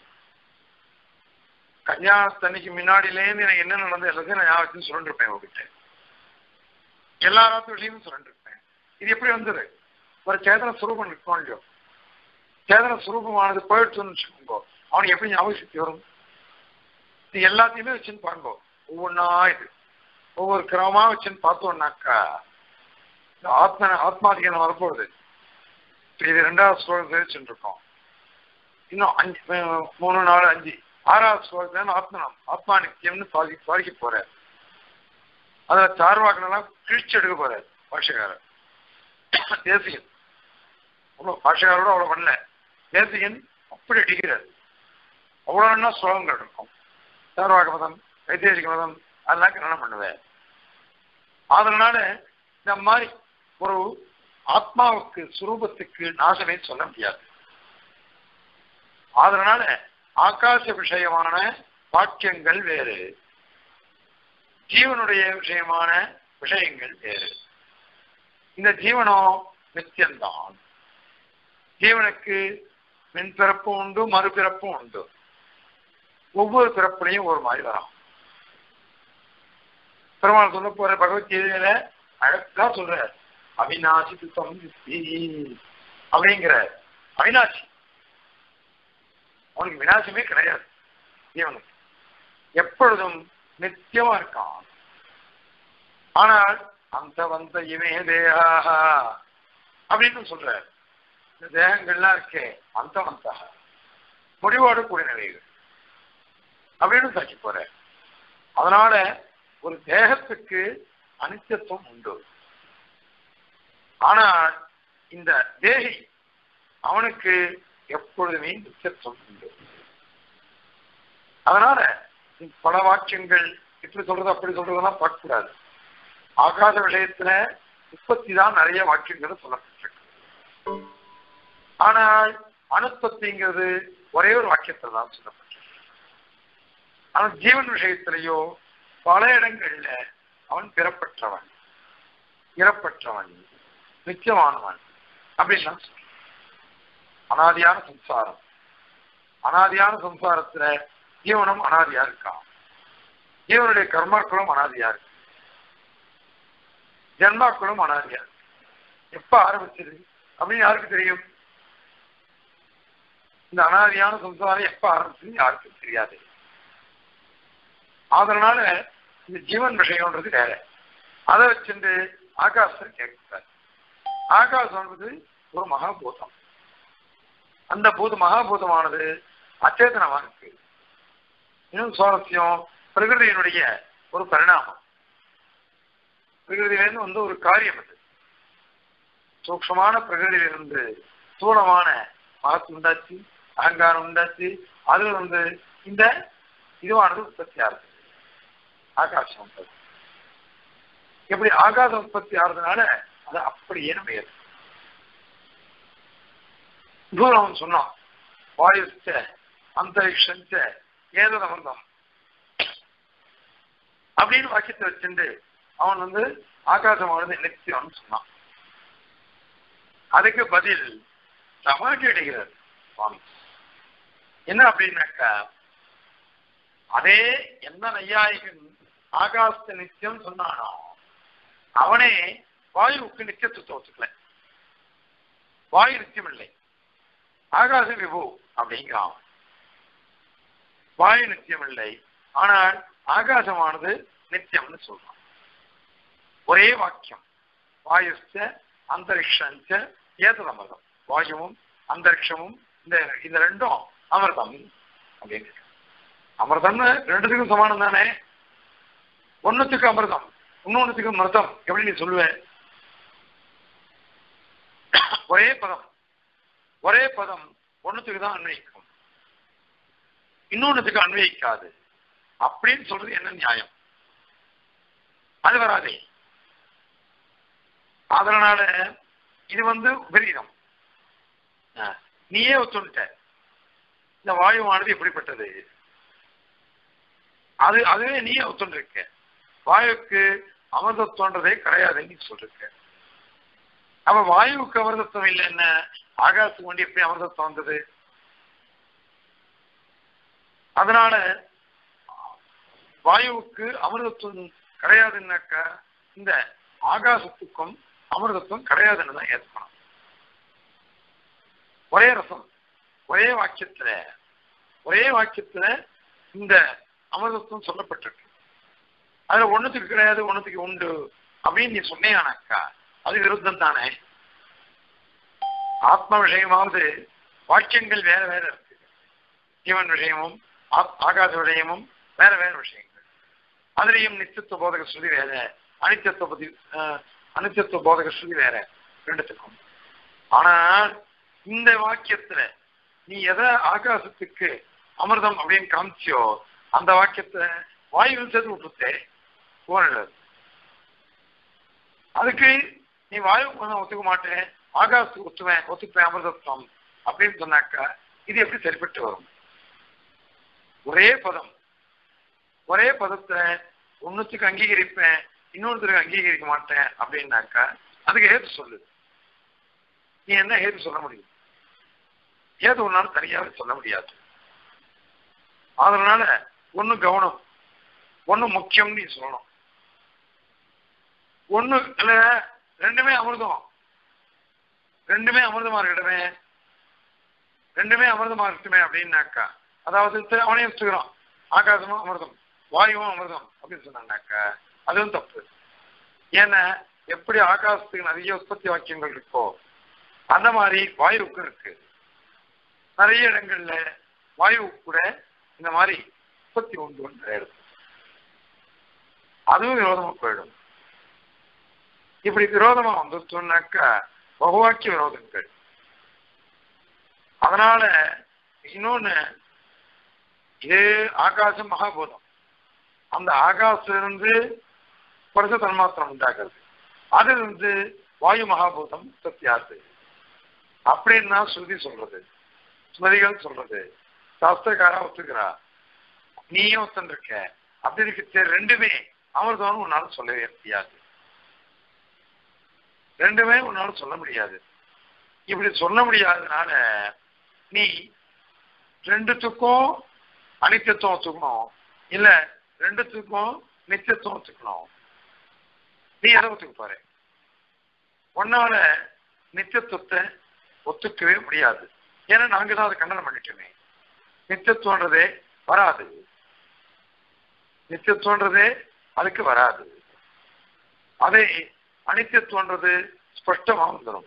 கல்யாணத்தன்னைக்கு முன்னாடியிலேருந்து எனக்கு என்ன நடந்தது எல்லாத்தையும் நான் ஞாபகம் வச்சு சொல்லிருப்பேன் உங்ககிட்ட எல்லா ராத்து விஷயமும் சொல்லிருப்பேன் இது எப்படி வந்தது ஒரு சேதன சுரூபம் நிற்கும் இல்லையோ சேதன சுரூபமானது போயிடுச்சுன்னு வச்சுக்கோங்க அவனுக்கு எப்படி ஞாபகம் சக்தி வரும் இது எல்லாத்தையுமே வச்சுன்னு பாருங்க ஒவ்வொன்றா இது ஒவ்வொரு கிரமமா வச்சுன்னு பார்த்தோம்னாக்கா இந்த ஆத்ம ஆத்மாதிகாரம் வரப்போகுது இப்ப இது ரெண்டாவது ஸ்லோகம் தெரிவிச்சுட்டு இருக்கோம் இன்னும் அஞ்சு அஹ் மூணு நாலு அஞ்சு ஆறாவது ஸ்லோகத்துல ஆத்மனம் ஆத்மா நித்தியம்னு சாதி சாதிக்க போறார் அதுல சார்வாக்கனெல்லாம் கிழிச்சு எடுக்க போறார் பாஷகாரர் தேசியன் அவ்வளோ பாஷகாரோட அவ்வளோ பண்ணல தேசியன் அப்படி அடிக்கிறார் அவ்வளோன்னா ஸ்லோகங்கள் இருக்கும் சார்வாக மதம் வைத்தேசிக மதம் அதெல்லாம் கல்யாணம் பண்ணுவேன் அதனால இந்த மாதிரி ஒரு ஆத்மாவுக்கு சுரூபத்துக்கு நாசமே சொல்ல முடியாது அதனால ஆகாச விஷயமான வாக்கியங்கள் வேறு ஜீவனுடைய விஷயமான விஷயங்கள் வேறு இந்த ஜீவனம் நித்தியம்தான் ஜீவனுக்கு மின்பிறப்பும் உண்டு மறுபிறப்பும் உண்டு ஒவ்வொரு பிறப்புலையும் ஒரு மாதிரி வரும் பெருமாள் சொல்ல போற பகவத்கீதையில அழகா சொல்ற அவிநாசி துத்தம் அப்படிங்கிற அவிநாசி அவனுக்கு விநாசமே கிடையாது ஜீவனுக்கு எப்பொழுதும் நித்தியமா இருக்கான் ஆனால் அந்த வந்த இமே தேகாக அப்படின்னு சொல்ற இந்த தேகங்கள்லாம் இருக்கே அந்த வந்தா முடிவோடு கூடிய நிலைகள் அப்படின்னு சாட்சி போற அதனால ஒரு தேகத்துக்கு அனித்தியத்துவம் உண்டு ஆனால் இந்த தேகி அவனுக்கு எப்பொழுதுமே நித்தியத்துவம் உண்டு அதனால பல வாக்கியங்கள் இப்படி சொல்றது அப்படி சொல்றதெல்லாம் பார்க்கக்கூடாது ஆகாத விஷயத்துல உற்பத்தி தான் நிறைய வாக்கியங்கள் சொல்லப்பட்டிருக்கு ஆனால் அனுப்பத்திங்கிறது ஒரே ஒரு வாக்கியத்தில் தான் சொல்லப்பட்டிருக்கு ஆனால் ஜீவன் விஷயத்திலேயோ பல இடங்கள்ல அவன் பிறப்பற்றவன் இறப்பற்றவன் நிச்சயமானவன் அப்படின்லாம் சொல்றான் அனாதியான சம்சாரம் அனாதியான சம்சாரத்துல ஜீவனம் அனாதியா இருக்கான் ஜீவனுடைய கர்மாக்களும் அனாதியா இருக்கு ஜென்மாக்களும் அனாதியா இருக்கு எப்ப ஆரம்பிச்சது அப்படின்னு யாருக்கு தெரியும் இந்த அனாதியான சம்சாரம் எப்ப ஆரம்பிச்சது யாருக்கும் தெரியாது அதனால இந்த ஜீவன் விஷயம்ன்றது வேற அதை வச்சுட்டு ஆகாசத்தை கேட்கிறார் ஆகாசம்ன்றது ஒரு மகாபூதம் அந்த பூத மகாபூதமானது அச்சேதனமா இருக்கு இன்னும் சுவாரஸ்யம் பிரகிருதியினுடைய ஒரு பரிணாமம் பிரகிருதியிலிருந்து வந்து ஒரு காரியம் அது சூக்ஷமான பிரகிருதியிலிருந்து ஸ்தூலமான மகத்து உண்டாச்சு அகங்காரம் உண்டாச்சு அதுல வந்து இந்த இதுவானது உற்பத்தி ஆகுது ஆகாசம் உற்பத்தி எப்படி ஆகாச உற்பத்தி ஆகுறதுனால அது அப்படியே நம்ம ஏற்று தூரம் சொன்னான் வாயுச்ச அந்தரிக்ஷஞ்ச ஏதோ சம்பந்தம் அப்படின்னு வாக்கியத்தை வச்சுட்டு அவன் வந்து ஆகாசமானது நித்தியம்னு சொன்னான் அதுக்கு பதில் சமாளி அடைகிறார் சுவாமி என்ன அப்படின்னாக்கா அதே எந்த நையாயிகன் ஆகாசத்தை நித்தியம் சொன்னானோ அவனே வாயுவுக்கு நித்தியத்துவத்தை ஒத்துக்கல வாயு நித்தியம் இல்லை ஆகாச விபு அப்படிங்கிறான் வாயு நித்தியம் இல்லை ஆனால் ஆகாசமானது நித்தியம்னு சொல்றான் ஒரே வாக்கியம் வாயுஸ்த அந்தரிக்ஷஞ்ச ஏதது அமிர்தம் வாயுவும் அந்தரிக்ஷமும் இந்த இந்த ரெண்டும் அமிர்தம் அப்படின்னு அமிர்தம்னு ரெண்டுத்துக்கும் சமானம் தானே ஒன்னுத்துக்கு அமிர்தம் இன்னொன்னுத்துக்கு மிருதம் எப்படி நீ சொல்லுவ ஒரே பதம் ஒரே பதம் ஒன்னுத்துக்கு தான் அன்வயிக்கும் இன்னொன்னுத்துக்கு அன்வயிக்காது அப்படின்னு சொல்றது என்ன நியாயம் அது வராதே அதனால இது வந்து விபரீதம் அஹ், நீயே ஒத்துண்ட இந்த வாயுவானது எப்படிப்பட்டது அது அதுவே நீயே ஒத்துண்டிருக்க வாயுக்கு அமிர்தத்துவன்றதே கிடையாதுன்னு நீ சொல்லிருக்க அப்ப வாயுவுக்கு அமிர்தத்துவம் இல்லை என்ன ஆகாசத்துக்கு வேண்டி எப்படி அமிர்தத்துவம் வந்தது அதனால வாயுவுக்கு அமிர்தத்துவம் கிடையாதுன்னாக்கா இந்த ஆகாசத்துக்கும் அமிர்தத்துவம் கிடையாதுன்னு தான் ஏற்கணும் ஒரே ரசம் ஒரே வாக்கியத்துல ஒரே வாக்கியத்துல இந்த அமிர்தத்துவம் சொல்லப்பட்டிருக்கு அதுல ஒண்ணுத்துக்கு கிடையாது ஒண்ணுத்துக்கு உண்டு அப்படின்னு நீ சொன்னேனாக்கா அது விருத்தம் தானே ஆத்ம விஷயமாவது வாக்கியங்கள் வேற வேற இருக்கு ஜீவன் விஷயமும் ஆத்- ஆகாச விஷயமும் வேற வேற விஷயங்கள் அதுலயும் நித்தியத்துவ போதக ஸ்ருதி வேற அனித்தியத்துவ பதி அஹ், அனித்தியத்துவ போதக ஸ்ருதி வேற ரெண்டுத்துக்கும் ஆனால் இந்த வாக்கியத்துல நீ எதை ஆகாசத்துக்கு அமிர்தம் அப்படின்னு காமிச்சியோ அந்த வாக்கியத்தை வாயுவில் சேர்த்து விட்டுட்டே போனது அதுக்கு நீ வாயு கொஞ்சம் ஒத்துக்க மாட்டேன் ஆகாசத்துக்கு ஒத்துவேன் ஒத்துப்பேன் அமிர்தத்துவம் அப்படின்னு சொன்னாக்கா இது எப்படி சரிப்பட்டு வரும் ஒரே பதம் ஒரே பதத்தை ஒன்னுத்துக்கு அங்கீகரிப்பேன் இன்னொருத்தருக்கு அங்கீகரிக்க மாட்டேன் அப்படின்னாக்கா அதுக்கு ஏது சொல்லு நீ என்ன ஏது சொல்ல முடியும் ஏது ஒன்னாலும் தனியாக சொல்ல முடியாது அதனால ஒண்ணு கவனம் ஒண்ணு முக்கியம் நீ சொல்லணும் ஒண்ணு இல்ல ரெண்டுமே அமிர்தம் ரெண்டுமே அமிர்தமா இருக்கட்டுமே ரெண்டுமே அமிர்தமா இருக்கட்டுமே அப்படின்னாக்கா அதாவது தி- அவனே வச்சுக்கிறான் ஆகாசமும் அமிர்தம் வாயுவும் அமிர்தம் அப்படின்னு சொன்னாங்கனாக்கா அதுவும் தப்பு ஏன்னா எப்படி ஆகாசத்துக்கு நிறைய உற்பத்தி வாக்கியங்கள் இருக்கோ அந்த மாதிரி வாயுவுக்கும் இருக்கு நிறைய இடங்கள்ல வாயுவுக்கு கூட இந்த மாதிரி உற்பத்தி உண்டு நிறைய இடத்துல அதுவும் விரோதமா போயிடும் இப்படி விரோதமா வந்துட்டோம்னாக்கா பகுவாக்கிய விரோதங்கள் அதனால இன்னொன்னு இது ஆகாசம் மகாபூதம் அந்த ஆகாசிலிருந்து பரிச தன்மாத்திரம் உண்டாகிறது அதிலிருந்து வாயு மகாபூதம் சத்தியாசு அப்படின்னு தான் ஸ்ருதி சொல்றது ஸ்மதிகள் சொல்றது சாஸ்திரக்காரா ஒத்துக்கிறா நீயும் ஒத்துருக்க அப்படி இருக்கு ரெண்டுமே அமிர்தம்னு உன்னால சொல்லவே முடியாது ரெண்டுமே உன்னால சொல்ல முடியாது இப்படி சொல்ல முடியாததுனால நீ ரெண்டுத்துக்கும் அனித்தியத்துவம் ஒத்துக்கணும் இல்ல ரெண்டுத்துக்கும் நித்தியத்துவம் ஒத்துக்கணும் நீ எதை ஒத்துக்க பாரு உன்னால நித்தியத்துவத்தை ஒத்துக்கவே முடியாது ஏன்னா நாங்க தான் அதை கண்டனம் பண்ணிட்டோமே நித்தியத்துவன்றதே வராது நித்தியத்துவன்றதே அதுக்கு வராது அதே அனித்தியத்துவன்றது ஸ்பஷ்டமா வந்துடும்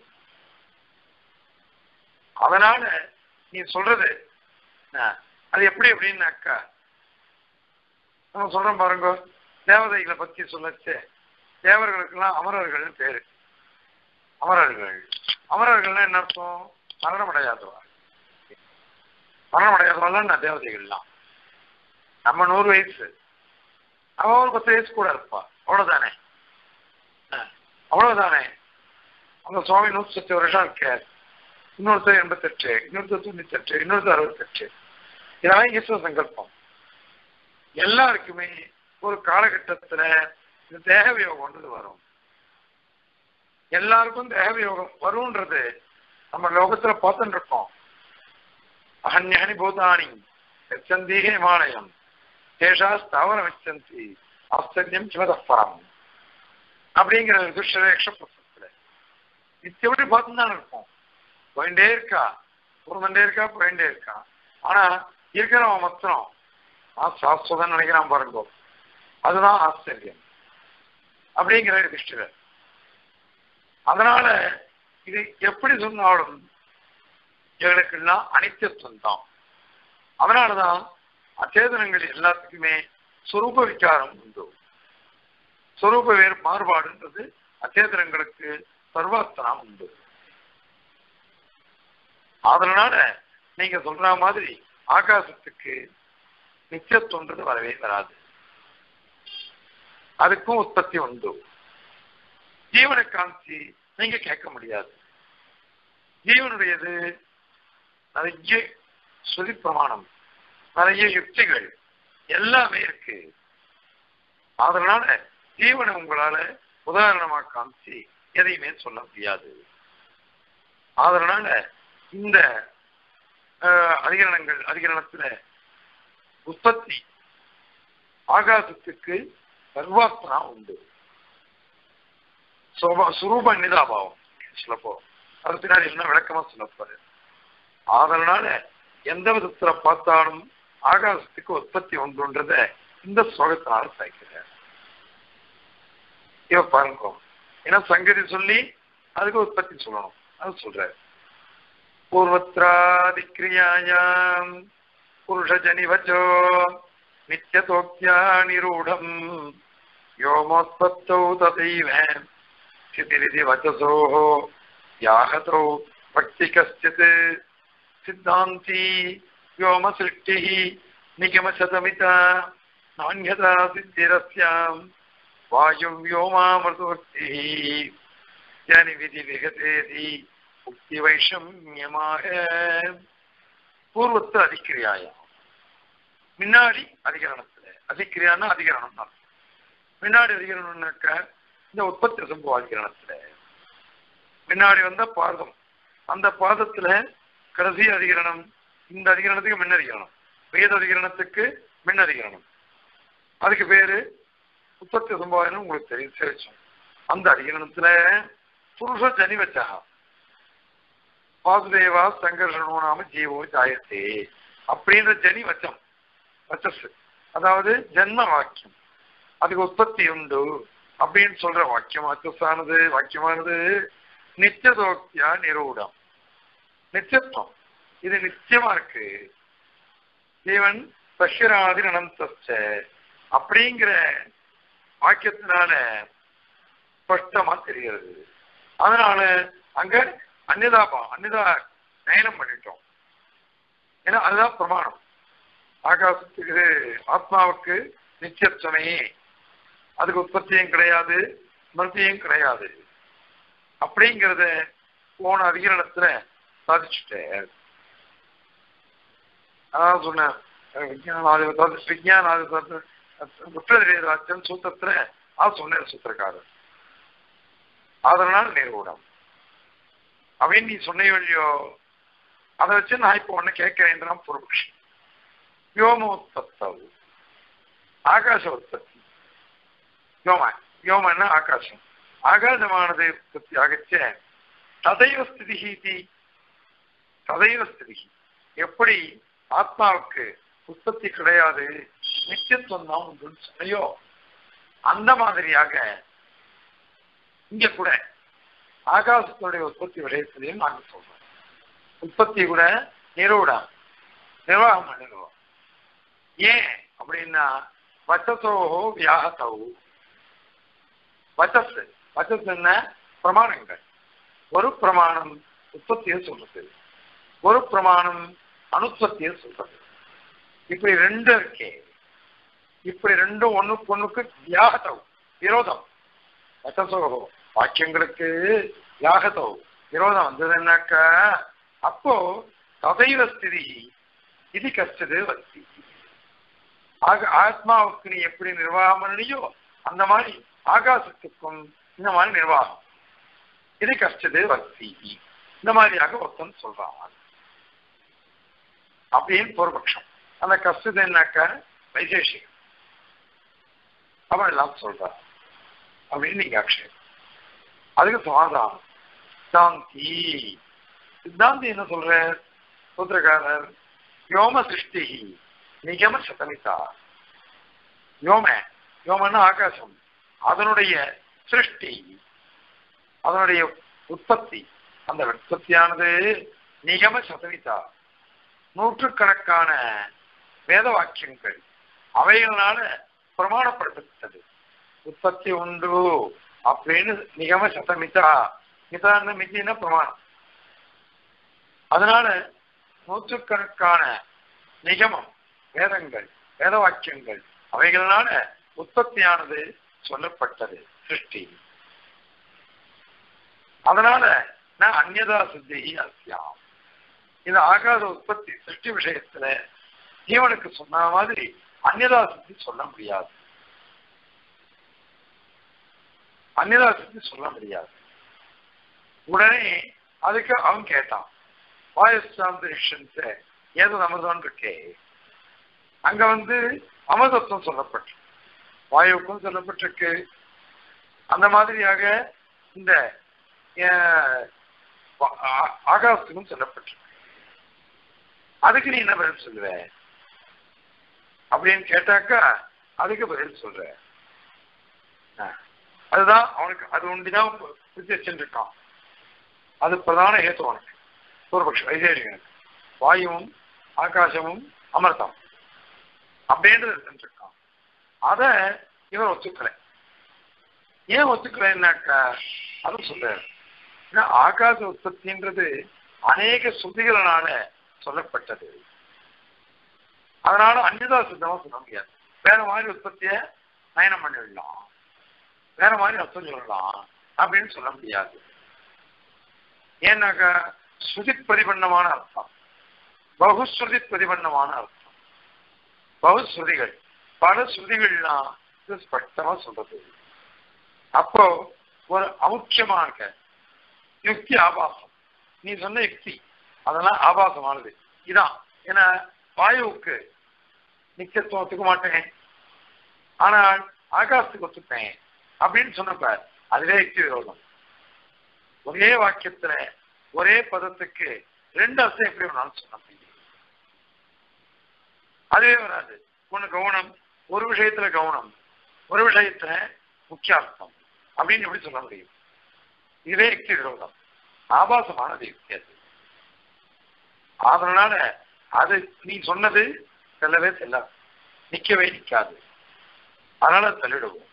அதனால நீ சொல்றது அஹ், அது எப்படி எப்படின்னாக்கா நம்ம சொல்றோம் பாருங்க தேவதைகளை பத்தி சொல்லச்சு தேவர்களுக்கெல்லாம் அமரர்கள் பேரு அமரர்கள் அமரர்கள்னா என்ன அர்த்தம் மரணம் அடையாதவா மரணம் அடையாதவெல்லாம் நான் தேவதைகள்லாம் நம்ம நூறு வயசு அவன் ஒரு பத்து வயசு கூட இருப்பா அவ்வளவுதானே அஹ், அவ்வளவுதானே அந்த சுவாமி நூத்தி சத்து வருஷம் இருக்கார் இன்னொருத்தர் எண்பத்தெட்டு இன்னொருத்தர் தொண்ணூத்தெட்டு இன்னொருத்தர் அறுபத்தெட்டு இதெல்லாம் ஈஸ்வர சங்கல்பம் எல்லாருக்குமே ஒரு காலகட்டத்துல இந்த தேக வியோகம்ன்றது வரும் எல்லாருக்கும் தேக வியோகம் வரும்ன்றது நம்ம லோகத்துல பார்த்துட்டு இருக்கோம் அகன்யானி பூதானி கச்சந்தி ஹிமாலயம் தேஷா ஸ்தாவரம் வச்சந்தி ஆச்சரியம் சிவதப்பரம் அப்படிங்கிற துஷ்டரேஷ புத்தகத்துல நித்தியபடி பார்த்து தான் இருப்போம் போயிட்டே இருக்கா பொருந்துட்டே இருக்கா போயிட்டே இருக்கா ஆனா இருக்கிறவன் மொத்தம் நான் சாஸ்வதம் நினைக்கிறான் பாருங்க அதுதான் ஆச்சரியம் அப்படிங்கிற யுதிஷ்டிரர் அதனால இது எப்படி சொன்னாலும் எங்களுக்கெல்லாம் அனித்தியத்துவம் தான் அதனாலதான் அச்சேதனங்கள் எல்லாத்துக்குமே சொரூப விகாரம் உண்டு சொரூப வேறு மாறுபாடுன்றது அச்சேதனங்களுக்கு சர்வாஸ்தனா உண்டு அதனால நீங்க சொல்ற மாதிரி ஆகாசத்துக்கு நிச்சயத்துவன்றது வரவே வராது அதுக்கும் உற்பத்தி உண்டு ஜீவன காந்தி நீங்க கேட்க முடியாது ஜீவனுடையது நிறைய ஸ்ருதி பிரமாணம் நிறைய யுக்திகள் எல்லாமே இருக்கு அதனால ஜீவனை உங்களால உதாரணமா காமிச்சு எதையுமே சொல்ல முடியாது அதனால இந்த அஹ், அதிகரணங்கள் அதிகரணத்துல உற்பத்தி ஆகாசத்துக்கு சர்வாத்மனா உண்டு சோபா சுரூப நிதாபாவம் சொல்லப்போ அது பின்னாடி என்ன விளக்கமா சொல்லப்பாரு அதனால எந்த விதத்துல பார்த்தாலும் ஆகாசத்துக்கு உற்பத்தி ஒன்றுன்றத இந்த ஸ்லோகத்தினால சாய்க்கிறார் இவ பாருங்க ஏன்னா சங்கதி சொல்லி அதுக்கு உற்பத்தி சொல்லணும் அது சொல்றாரு பூர்வத்ராதிக்ரியாயாம் புருஷஜனிவச்சோ நித்தியதோக்தியா நிரூடம் व्योमोत्पत्तौ तथैव स्थितिरिति वचसोः याहतौ भक्ति कश्चित् सिद्धान्ती व्योमसृष्टिः निगमशतमिता नान्यथा सिद्धिरस्याम् वायुव्योमामृतवृत्तिः यानि विधिविगतेति उक्तिवैषम्यமாக பூர்வத்து அதிக்கிரியாயம் முன்னாடி அதிகரணத்துல அதிக்கிரியான்னா அதிகரணம் தான் முன்னாடி அதிகரணம்னாக்க இந்த உற்பத்தி சம்பவ அதிகரணத்துல முன்னாடி வந்த பாதம் அந்த பாதத்துல கடைசி அதிகரணம் இந்த அதிகரணத்துக்கு முன்ன அதிகரணம் வேத அதிகரணத்துக்கு முன்ன அதிகரணம் அதுக்கு பேரு உற்பத்தி சம்பவம் உங்களுக்கு தெரியும் தெரிச்சோம் அந்த அதிகரணத்துல புருஷ ஜனி வச்சா வாசுதேவா சங்கர்ஷனோ நாம ஜீவோ ஜாயத்தே அப்படின்ற ஜனி வச்சம் வச்சஸ் அதாவது ஜென்ம வாக்கியம் அதுக்கு உற்பத்தி உண்டு அப்படின்னு சொல்ற வாக்கியம் அச்சஸானது வாக்கியமானது நித்தியதோக்தியா நிரூடம் நித்தியத்துவம் இது நிச்சயமா இருக்கு ஜீவன் பஷ்யராதி அனந்தஸ்ட அப்படிங்கிற வாக்கியத்தினால ஸ்பஷ்டமா தெரிகிறது அதனால அங்க அந்நிதாபா அந்நிதா நயனம் பண்ணிட்டோம் ஏன்னா அதுதான் பிரமாணம் ஆகாசத்துக்கு ஆத்மாவுக்கு நித்தியத்துவமே அதுக்கு உற்பத்தியும் கிடையாது ஸ்மிருதியும் கிடையாது அப்படிங்கிறத போன அதிகரணத்துல சாதிச்சுட்டேன் அதான் சொன்னேன் விஜயானாதி விஜயானாதி உத்தரராஜன் சூத்திரத்துல அது சொன்ன சூத்திரக்காரர் அதனால் நிறுவனம் அப்படின்னு நீ சொன்னையோ இல்லையோ அதை வச்சு நான் இப்போ ஒண்ணு கேட்கிறேன் பூர்வபக்ஷி வியோமோத்பத்தவு ஆகாச உற்பத்தி வியோம வியோமன்னா ஆகாசம் ஆகாசமானது உற்பத்தி ஆகச்ச ததைவ ஸ்திதி இது ததைவ ஸ்திதி எப்படி ஆத்மாவுக்கு உற்பத்தி கிடையாது நித்தியத்துவம் தான் உண்டுன்னு சொன்னையோ அந்த மாதிரியாக இங்க கூட ஆகாசத்துடைய உற்பத்தி விடயத்திலையும் நாங்க சொல்றோம் உற்பத்தி கூட நிறுவனம் நிர்வாகம் பண்ணிடுவோம் ஏன் அப்படின்னா வச்சசோஹோ வியாகத்தவு வச்சஸ் வச்சஸ் என்ன பிரமாணங்கள் ஒரு பிரமாணம் உற்பத்தியை சொல்றது ஒரு பிரமாணம் அனுற்பத்தியை சொல்றது இப்படி ரெண்டு இருக்கே இப்படி ரெண்டும் ஒண்ணுக்கு ஒண்ணுக்கு வியாகத்தவு விரோதம் வச்சசோஹோ வாக்கியங்களுக்கு வியாகத்தவு விரோதம் வந்ததுன்னாக்கா அப்போ ததைவ ஸ்திதி இது கஷ்டது வஸ்தி ஆக ஆத்மாவுக்கு நீ எப்படி நிர்வாகம் பண்ணலையோ அந்த மாதிரி ஆகாசத்துக்கும் இந்த மாதிரி நிர்வாகம் இது கஷ்டது வஸ்தி இந்த மாதிரியாக ஒருத்தன் சொல்றான் அப்படின்னு பூர்வபக்ஷம் அந்த கஷ்டது என்னக்க வைசேஷிகம் அவன் எல்லாம் சொல்றான் அப்படின்னு நீங்க அக்ஷயம் அதுக்கு சமாதானம் சாந்தி சித்தாந்தி என்ன சொல்ற சூத்திரக்காரர் யோம சிருஷ்டி நிகம சதமிதா யோம யோமன்னா ஆகாசம் அதனுடைய சிருஷ்டி அதனுடைய உற்பத்தி அந்த உற்பத்தியானது நிகம சதமிதா நூற்றுக்கணக்கான வேத வாக்கியங்கள் அவைகளால பிரமாணப்படுத்தப்பட்டது உற்பத்தி உண்டு அப்படின்னு நிகம சதமிதா மிதான மிதின பிரமாணம் அதனால நூற்றுக்கணக்கான நிகமம் வேதங்கள் வேத வாக்கியங்கள் அவைகளால உற்பத்தியானது சொல்லப்பட்டது சிருஷ்டி அதனால நான் அந்நதா சித்தி அசியாம் இந்த ஆகாத உற்பத்தி சிருஷ்டி விஷயத்துல ஜீவனுக்கு சொன்ன மாதிரி அந்நதா சித்தி சொல்ல முடியாது அந்நதா சித்தி சொல்ல முடியாது உடனே அதுக்கு அவன் கேட்டான் வாயுஸ்தாந்தரிஷன்ஸ் ஏதோ அமிர்தம் இருக்கே அங்க வந்து அமிர்தத்துவம் சொல்லப்பட்டு வாயுவுக்கும் சொல்லப்பட்டிருக்கு அந்த மாதிரியாக இந்த ஆகாசத்துக்கும் சொல்லப்பட்டிருக்கு அதுக்கு நீ என்ன பதில் சொல்லுவ அப்படின்னு கேட்டாக்கா அதுக்கு பதில் சொல்ற அதுதான் அவனுக்கு அது ஒன்றிதான் வச்சிருக்கான் அது பிரதான ஏத்து அவனுக்கு பூர்வபக்ஷம் வைசேஷிகனுக்கு வாயுவும் ஆகாசமும் அமிர்தம் அப்படின்றது செஞ்சிருக்கான் அத இவன் ஒத்துக்கலை ஏன் ஒத்துக்கலைன்னாக்கா அது சொல்றாரு ஏன்னா ஆகாச உற்பத்தின்றது அநேக சுத்திகளால சொல்லப்பட்டது அதனால அன்னிதா சித்தமா சொல்ல முடியாது வேற மாதிரி உற்பத்திய நயனம் பண்ணிடலாம் வேற மாதிரி அர்த்தம் சொல்லலாம் அப்படின்னு சொல்ல முடியாது ஏன்னாக்கா ஸ்ருதி பிரதிபன்னமான அர்த்தம் பகுஸ்ருதி பிரதிபன்னமான அர்த்தம் பகுஸ்ருதிகள் பல ஸ்ருதிகள்லாம் இது ஸ்பஷ்டமா சொல்றது அப்போ ஒரு அமுக்கியமாக யுக்தி ஆபாசம் நீ சொன்ன யுக்தி அதெல்லாம் ஆபாசமானது இதான் ஏன்னா வாயுவுக்கு நிச்சயத்துவம் ஒத்துக்க மாட்டேன் ஆனால் ஆகாசத்துக்கு ஒத்துப்பேன் அப்படின்னு சொன்னப்ப அதுவே யுக்தி விரோதம் ஒரே வாக்கியத்துல ஒரே பதத்துக்கு ரெண்டு அர்த்தம் எப்படி வேணாலும் சொல்ல முடியும் அதுவே வராது ஒண்ணு கவனம் ஒரு விஷயத்துல கவனம் ஒரு விஷயத்துல முக்கிய அர்த்தம் அப்படின்னு எப்படி சொல்ல முடியும் இதுவே யுக்தி விரோதம் ஆபாசமானது யுக்தி அது அதனால அது நீ சொன்னது செல்லவே செல்லாது நிக்கவே நிக்காது அதனால தள்ளிடுவோம்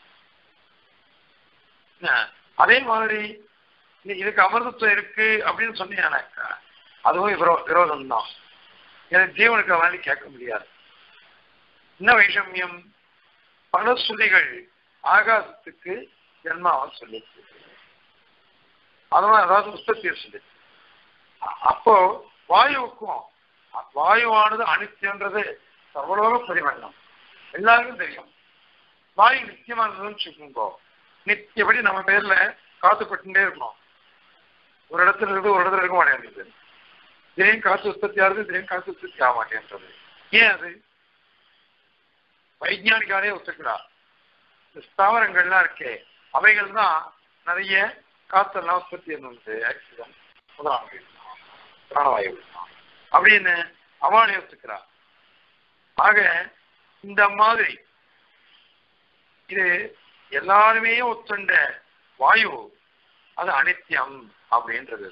அதே மாதிரி இதுக்கு அமிர்தத்துவம் இருக்கு அப்படின்னு சொன்னீங்கன்னாக்கா அதுவும் விரோ விரோதம் தான் எனக்கு ஜீவனுக்கு மாதிரி கேட்க முடியாது என்ன வைஷமியம் பல சுதிகள் ஆகாசத்துக்கு ஜென்மாவை சொல்லிச்சு அதனால அதாவது உற்பத்தியை சொல்லிச்சு அப்போ வாயுவுக்கும் வாயுவானது அனித்தியன்றது சர்வலோக பரிவண்ணம் எல்லாருக்கும் தெரியும் வாயு நித்தியமானதுன்னு வச்சுக்கோங்க நித்தியபடி நம்ம பேர்ல காத்துப்பட்டுட்டே இருக்கணும் ஒரு இடத்துல இருந்து ஒரு இடத்துல இருக்க மாட்டேங்குது திடீர்னு காசு உற்பத்தி ஆகுது திடீர்னு காசு உற்பத்தி ஆக மாட்டேன்றது ஏன் அது வைஜானிக்காலே ஒத்துக்கிறார் இந்த ஸ்தாவரங்கள்லாம் இருக்கே அவைகள் தான் நிறைய காத்தெல்லாம் உற்பத்தி இருந்தது ஆக்சிடென்ட் முதலாக பிராணவாயு அப்படின்னு அவனே ஒத்துக்கிறார் ஆக இந்த மாதிரி இது எல்லாருமே ஒத்துண்ட வாயு அது அனித்தியம் அப்படின்றது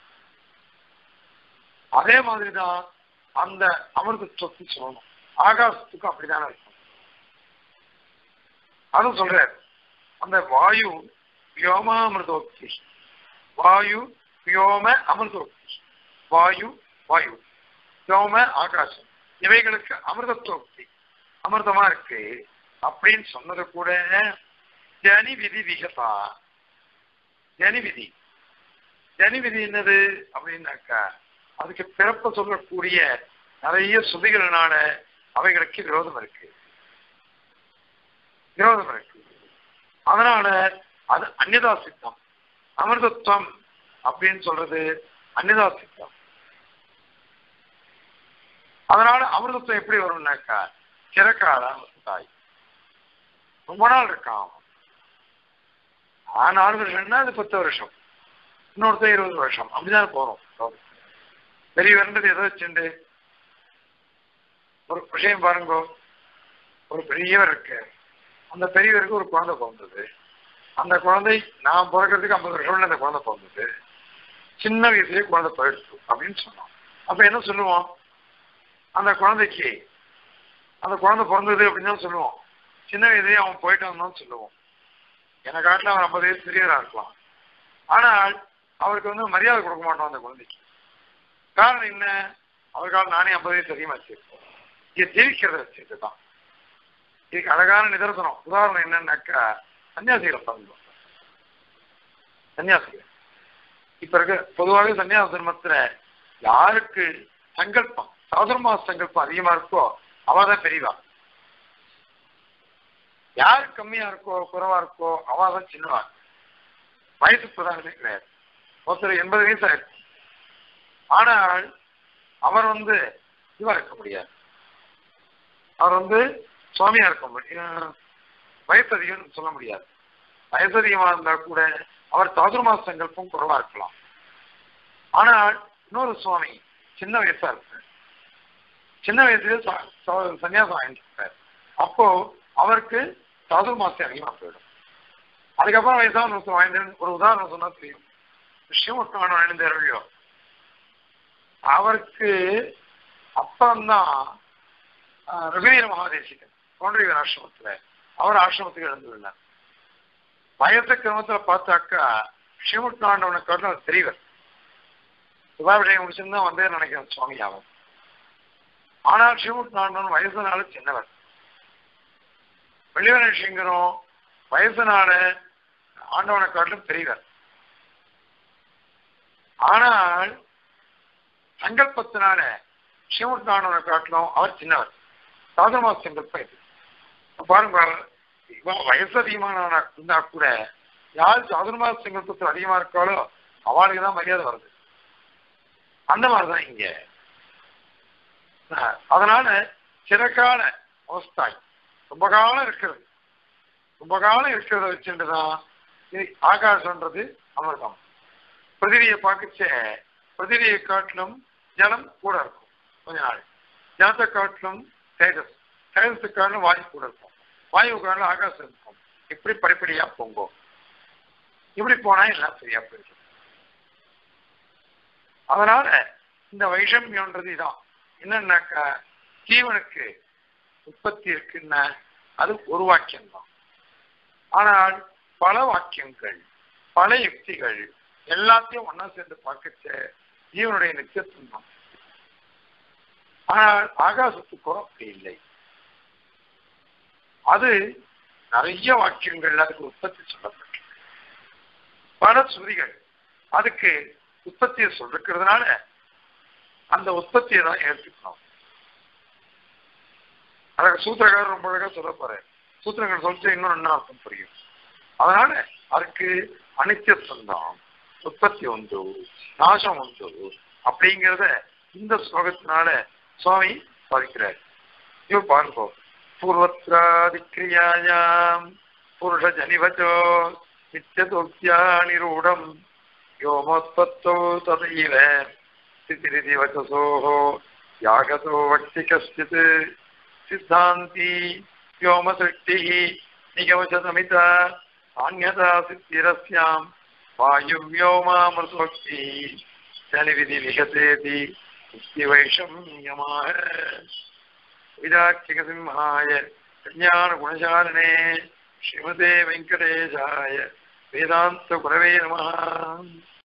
அதே மாதிரிதான் அந்த அமிர்தத்துவத்தை சொல்லணும் ஆகாசத்துக்கும் அப்படிதானே இருக்கும் அதுவும் சொல்றாரு அந்த வாயு வியோமாமிருதோக்தி வாயு வியோம அமிர்தோக்தி வாயு வாயு வியோம ஆகாசம் இவைகளுக்கு அமிர்தத்துவக்தி அமிர்தமா இருக்கு அப்படின்னு சொன்னது கூட ஜனி விதி விகதா ஜனி விதி ஜனி விதி என்னது அப்படின்னாக்கா அதுக்கு பிறப்ப சொல்லக்கூடிய நிறைய சுதிகளினால அவைகளுக்கு விரோதம் இருக்கு விரோதம் இருக்கு அதனால அது அந்நிதா சித்தம் அமிர்தத்துவம் அப்படின்னு சொல்றது அந்நிதா சித்தம் அதனால அமிர்தத்துவம் எப்படி வரும்னாக்கா சிறக்காதான் தாய் ரொம்ப நாள் இருக்கான் ஆ நாலு வருஷம்னா அது பத்து வருஷம் இன்னொருத்தர் இருபது வருஷம் அப்படிதான் போறோம் பெரியவர்ன்றது எதை வச்சுண்டு ஒரு விஷயம் பாருங்க ஒரு பெரியவர் இருக்கு அந்த பெரியவருக்கு ஒரு குழந்தை பிறந்தது அந்த குழந்தை நான் பிறக்கிறதுக்கு ஐம்பது வருஷம் அந்த குழந்தை பிறந்தது சின்ன வயசுலயே குழந்தை போயிடுச்சு அப்படின்னு சொன்னோம் அப்ப என்ன சொல்லுவோம் அந்த குழந்தைக்கு அந்த குழந்தை பிறந்தது அப்படின்னு தான் சொல்லுவோம் சின்ன வயசுலயே அவன் போயிட்டான்னு தான் சொல்லுவோம் எனக்கு காட்டில் அவன் ஐம்பது வயசு பெரியவரா இருக்கலாம் ஆனால் அவருக்கு வந்து மரியாதை கொடுக்க மாட்டோம் அந்த குழந்தைக்கு காரணம் என்ன அவருக்கால நானே ஐம்பது வயசு அதிகமாக வச்சிருக்கோம் இது ஜீவிக்கிறத வச்சுட்டு தான் இதுக்கு அழகான நிதர்சனம் உதாரணம் என்னன்னாக்கா சன்னியாசிகளை பார்க்கணும் சன்னியாசிகள் இப்ப இருக்க பொதுவாக சன்னியாச தர்மத்துல யாருக்கு சங்கல்பம் சாதுர்மாச சங்கல்பம் அதிகமா இருக்கோ அவதான் பெரியவா யாரு கம்மியா இருக்கோ குறைவா இருக்கோ அவதான் சின்னவா வயசு பிரதானமே கிடையாது ஒருத்தர் எண்பது வயசு ஆயிருக்கு ஆனால் அவர் வந்து இதுவா இருக்க முடியாது அவர் வந்து சுவாமியா இருக்க முடியும் வயசு அதிகம் சொல்ல முடியாது வயசு அதிகமா இருந்தா கூட அவர் சாதுர்மாச சங்கல்பம் குறைவா இருக்கலாம் ஆனால் இன்னொரு சுவாமி சின்ன வயசா இருப்பார் சின்ன வயசுல சன்னியாசம் வாங்கிட்டு அப்போ அவருக்கு சாதுர்மாசம் அதிகமா போயிடும் அதுக்கப்புறம் வயசான ஒருத்தர் வாங்கிட்டு ஒரு உதாரணம் சொன்னா தெரியும் விஷயம் ஒருத்தவன் வாங்கிட்டு இல்லையோ அவருக்கு அப்புறம்தான் ரகுவீர மகாதேசிகன் கவுண்டரிவர் ஆசிரமத்துல அவர் ஆசிரமத்துக்கு எழுந்துள்ளார் வயசு கிரமத்துல பார்த்தாக்கா ஸ்ரீமுட்டாண்டவனை காட்டில் அவர் தெரியவர் சுபாபிஷேகம் முடிச்சிருந்தா வந்தே நினைக்கிறேன் சுவாமி அவர் ஆனால் ஸ்ரீமுட்டாண்டவன் வயசுனால சின்னவர் வெள்ளிவரசிங்கரும் வயசுனால ஆண்டவனை காட்டிலும் பெரியவர் ஆனால் சங்கல்பத்தினால ஸ்ரீமுட்டாண்டவனை காட்டிலும் அவர் சின்னவர் சாதனமா சங்கல்பம் இது பாருங்க வயசு அதிகமான இருந்தா கூட யார் சாதுர்மா சங்கல்பத்தில் அதிகமா இருக்காளோ அவளுக்கு தான் மரியாதை வருது அந்த மாதிரிதான் இங்க அதனால சிறகால அவஸ்தாய் ரொம்ப காலம் இருக்கிறது ரொம்ப காலம் இருக்கிறத வச்சுட்டுதான் ஆகாசம்ன்றது அமிர்தம் பிரதிரியை பார்க்கச்ச பிரதிரியை காட்டிலும் ஜலம் கூட இருக்கும் கொஞ்ச நாள் ஜலத்தை காட்டிலும் தேஜஸ் தேஜஸு காட்டிலும் வாயு கூட இருக்கும் வாயு காட்டிலும் ஆகாசம் இருக்கும் இப்படி படிப்படியா போங்கும் இப்படி போனா எல்லாம் சரியா போயிடும் அதனால இந்த வைஷமியம்ன்றது இதான் என்னன்னாக்கா ஜீவனுக்கு உற்பத்தி இருக்குன்னா அது ஒரு வாக்கியம் தான் ஆனால் பல வாக்கியங்கள் பல யுக்திகள் எல்லாத்தையும் ஒன்னா சேர்ந்து பார்க்கச்ச ஜீவனுடைய நித்தியத்துவம் தான் ஆனால் ஆகாசத்துக்கோ அப்படி இல்லை அது நிறைய வாக்கியங்கள் அதுக்கு உற்பத்தி சொல்லப்பட்டு பல சுருதிகள் அதுக்கு உற்பத்தியை சொல்லிருக்கிறதுனால அந்த உற்பத்தியை தான் ஏற்றுக்கணும் அதுக்கு சூத்திரக்காரர் ரொம்ப அழகா சொல்ல போறேன் சூத்திரங்கள் சொல்லிட்டு இன்னும் என்ன அர்த்தம் புரியும் அதனால அதுக்கு அனித்தியத்துவம் தான் உற்பத்தி உண்டு நாசம் உண்டு அப்படிங்கிறத இந்த ஸ்லோகத்தினால சுவாமி சாதிக்கிறார் இவ பாருங்க பூர்வத்ராதிக்ரியாயாம் புருஷ ஜனிவச்சோ நித்தியதோக்தியா நிரூடம் யோமோத்பத்தோ ததைவ ஸ்திதிரிதி வச்சசோஹோ யாகதோ வக்தி கஷ்டித் சித்தாந்தி व्योम सृष्टि निगमशतमित अन्यथा सिद्धिरस्याम् वायुव्योमामृतोक्ति जनिविधि विगतेति मुक्तिवैषम्यमाह विदाक्षिकसिंहाय ज्ञानगुणशालिने श्रीमते वेङ्कटेशाय वेदान्तगुरवे नमः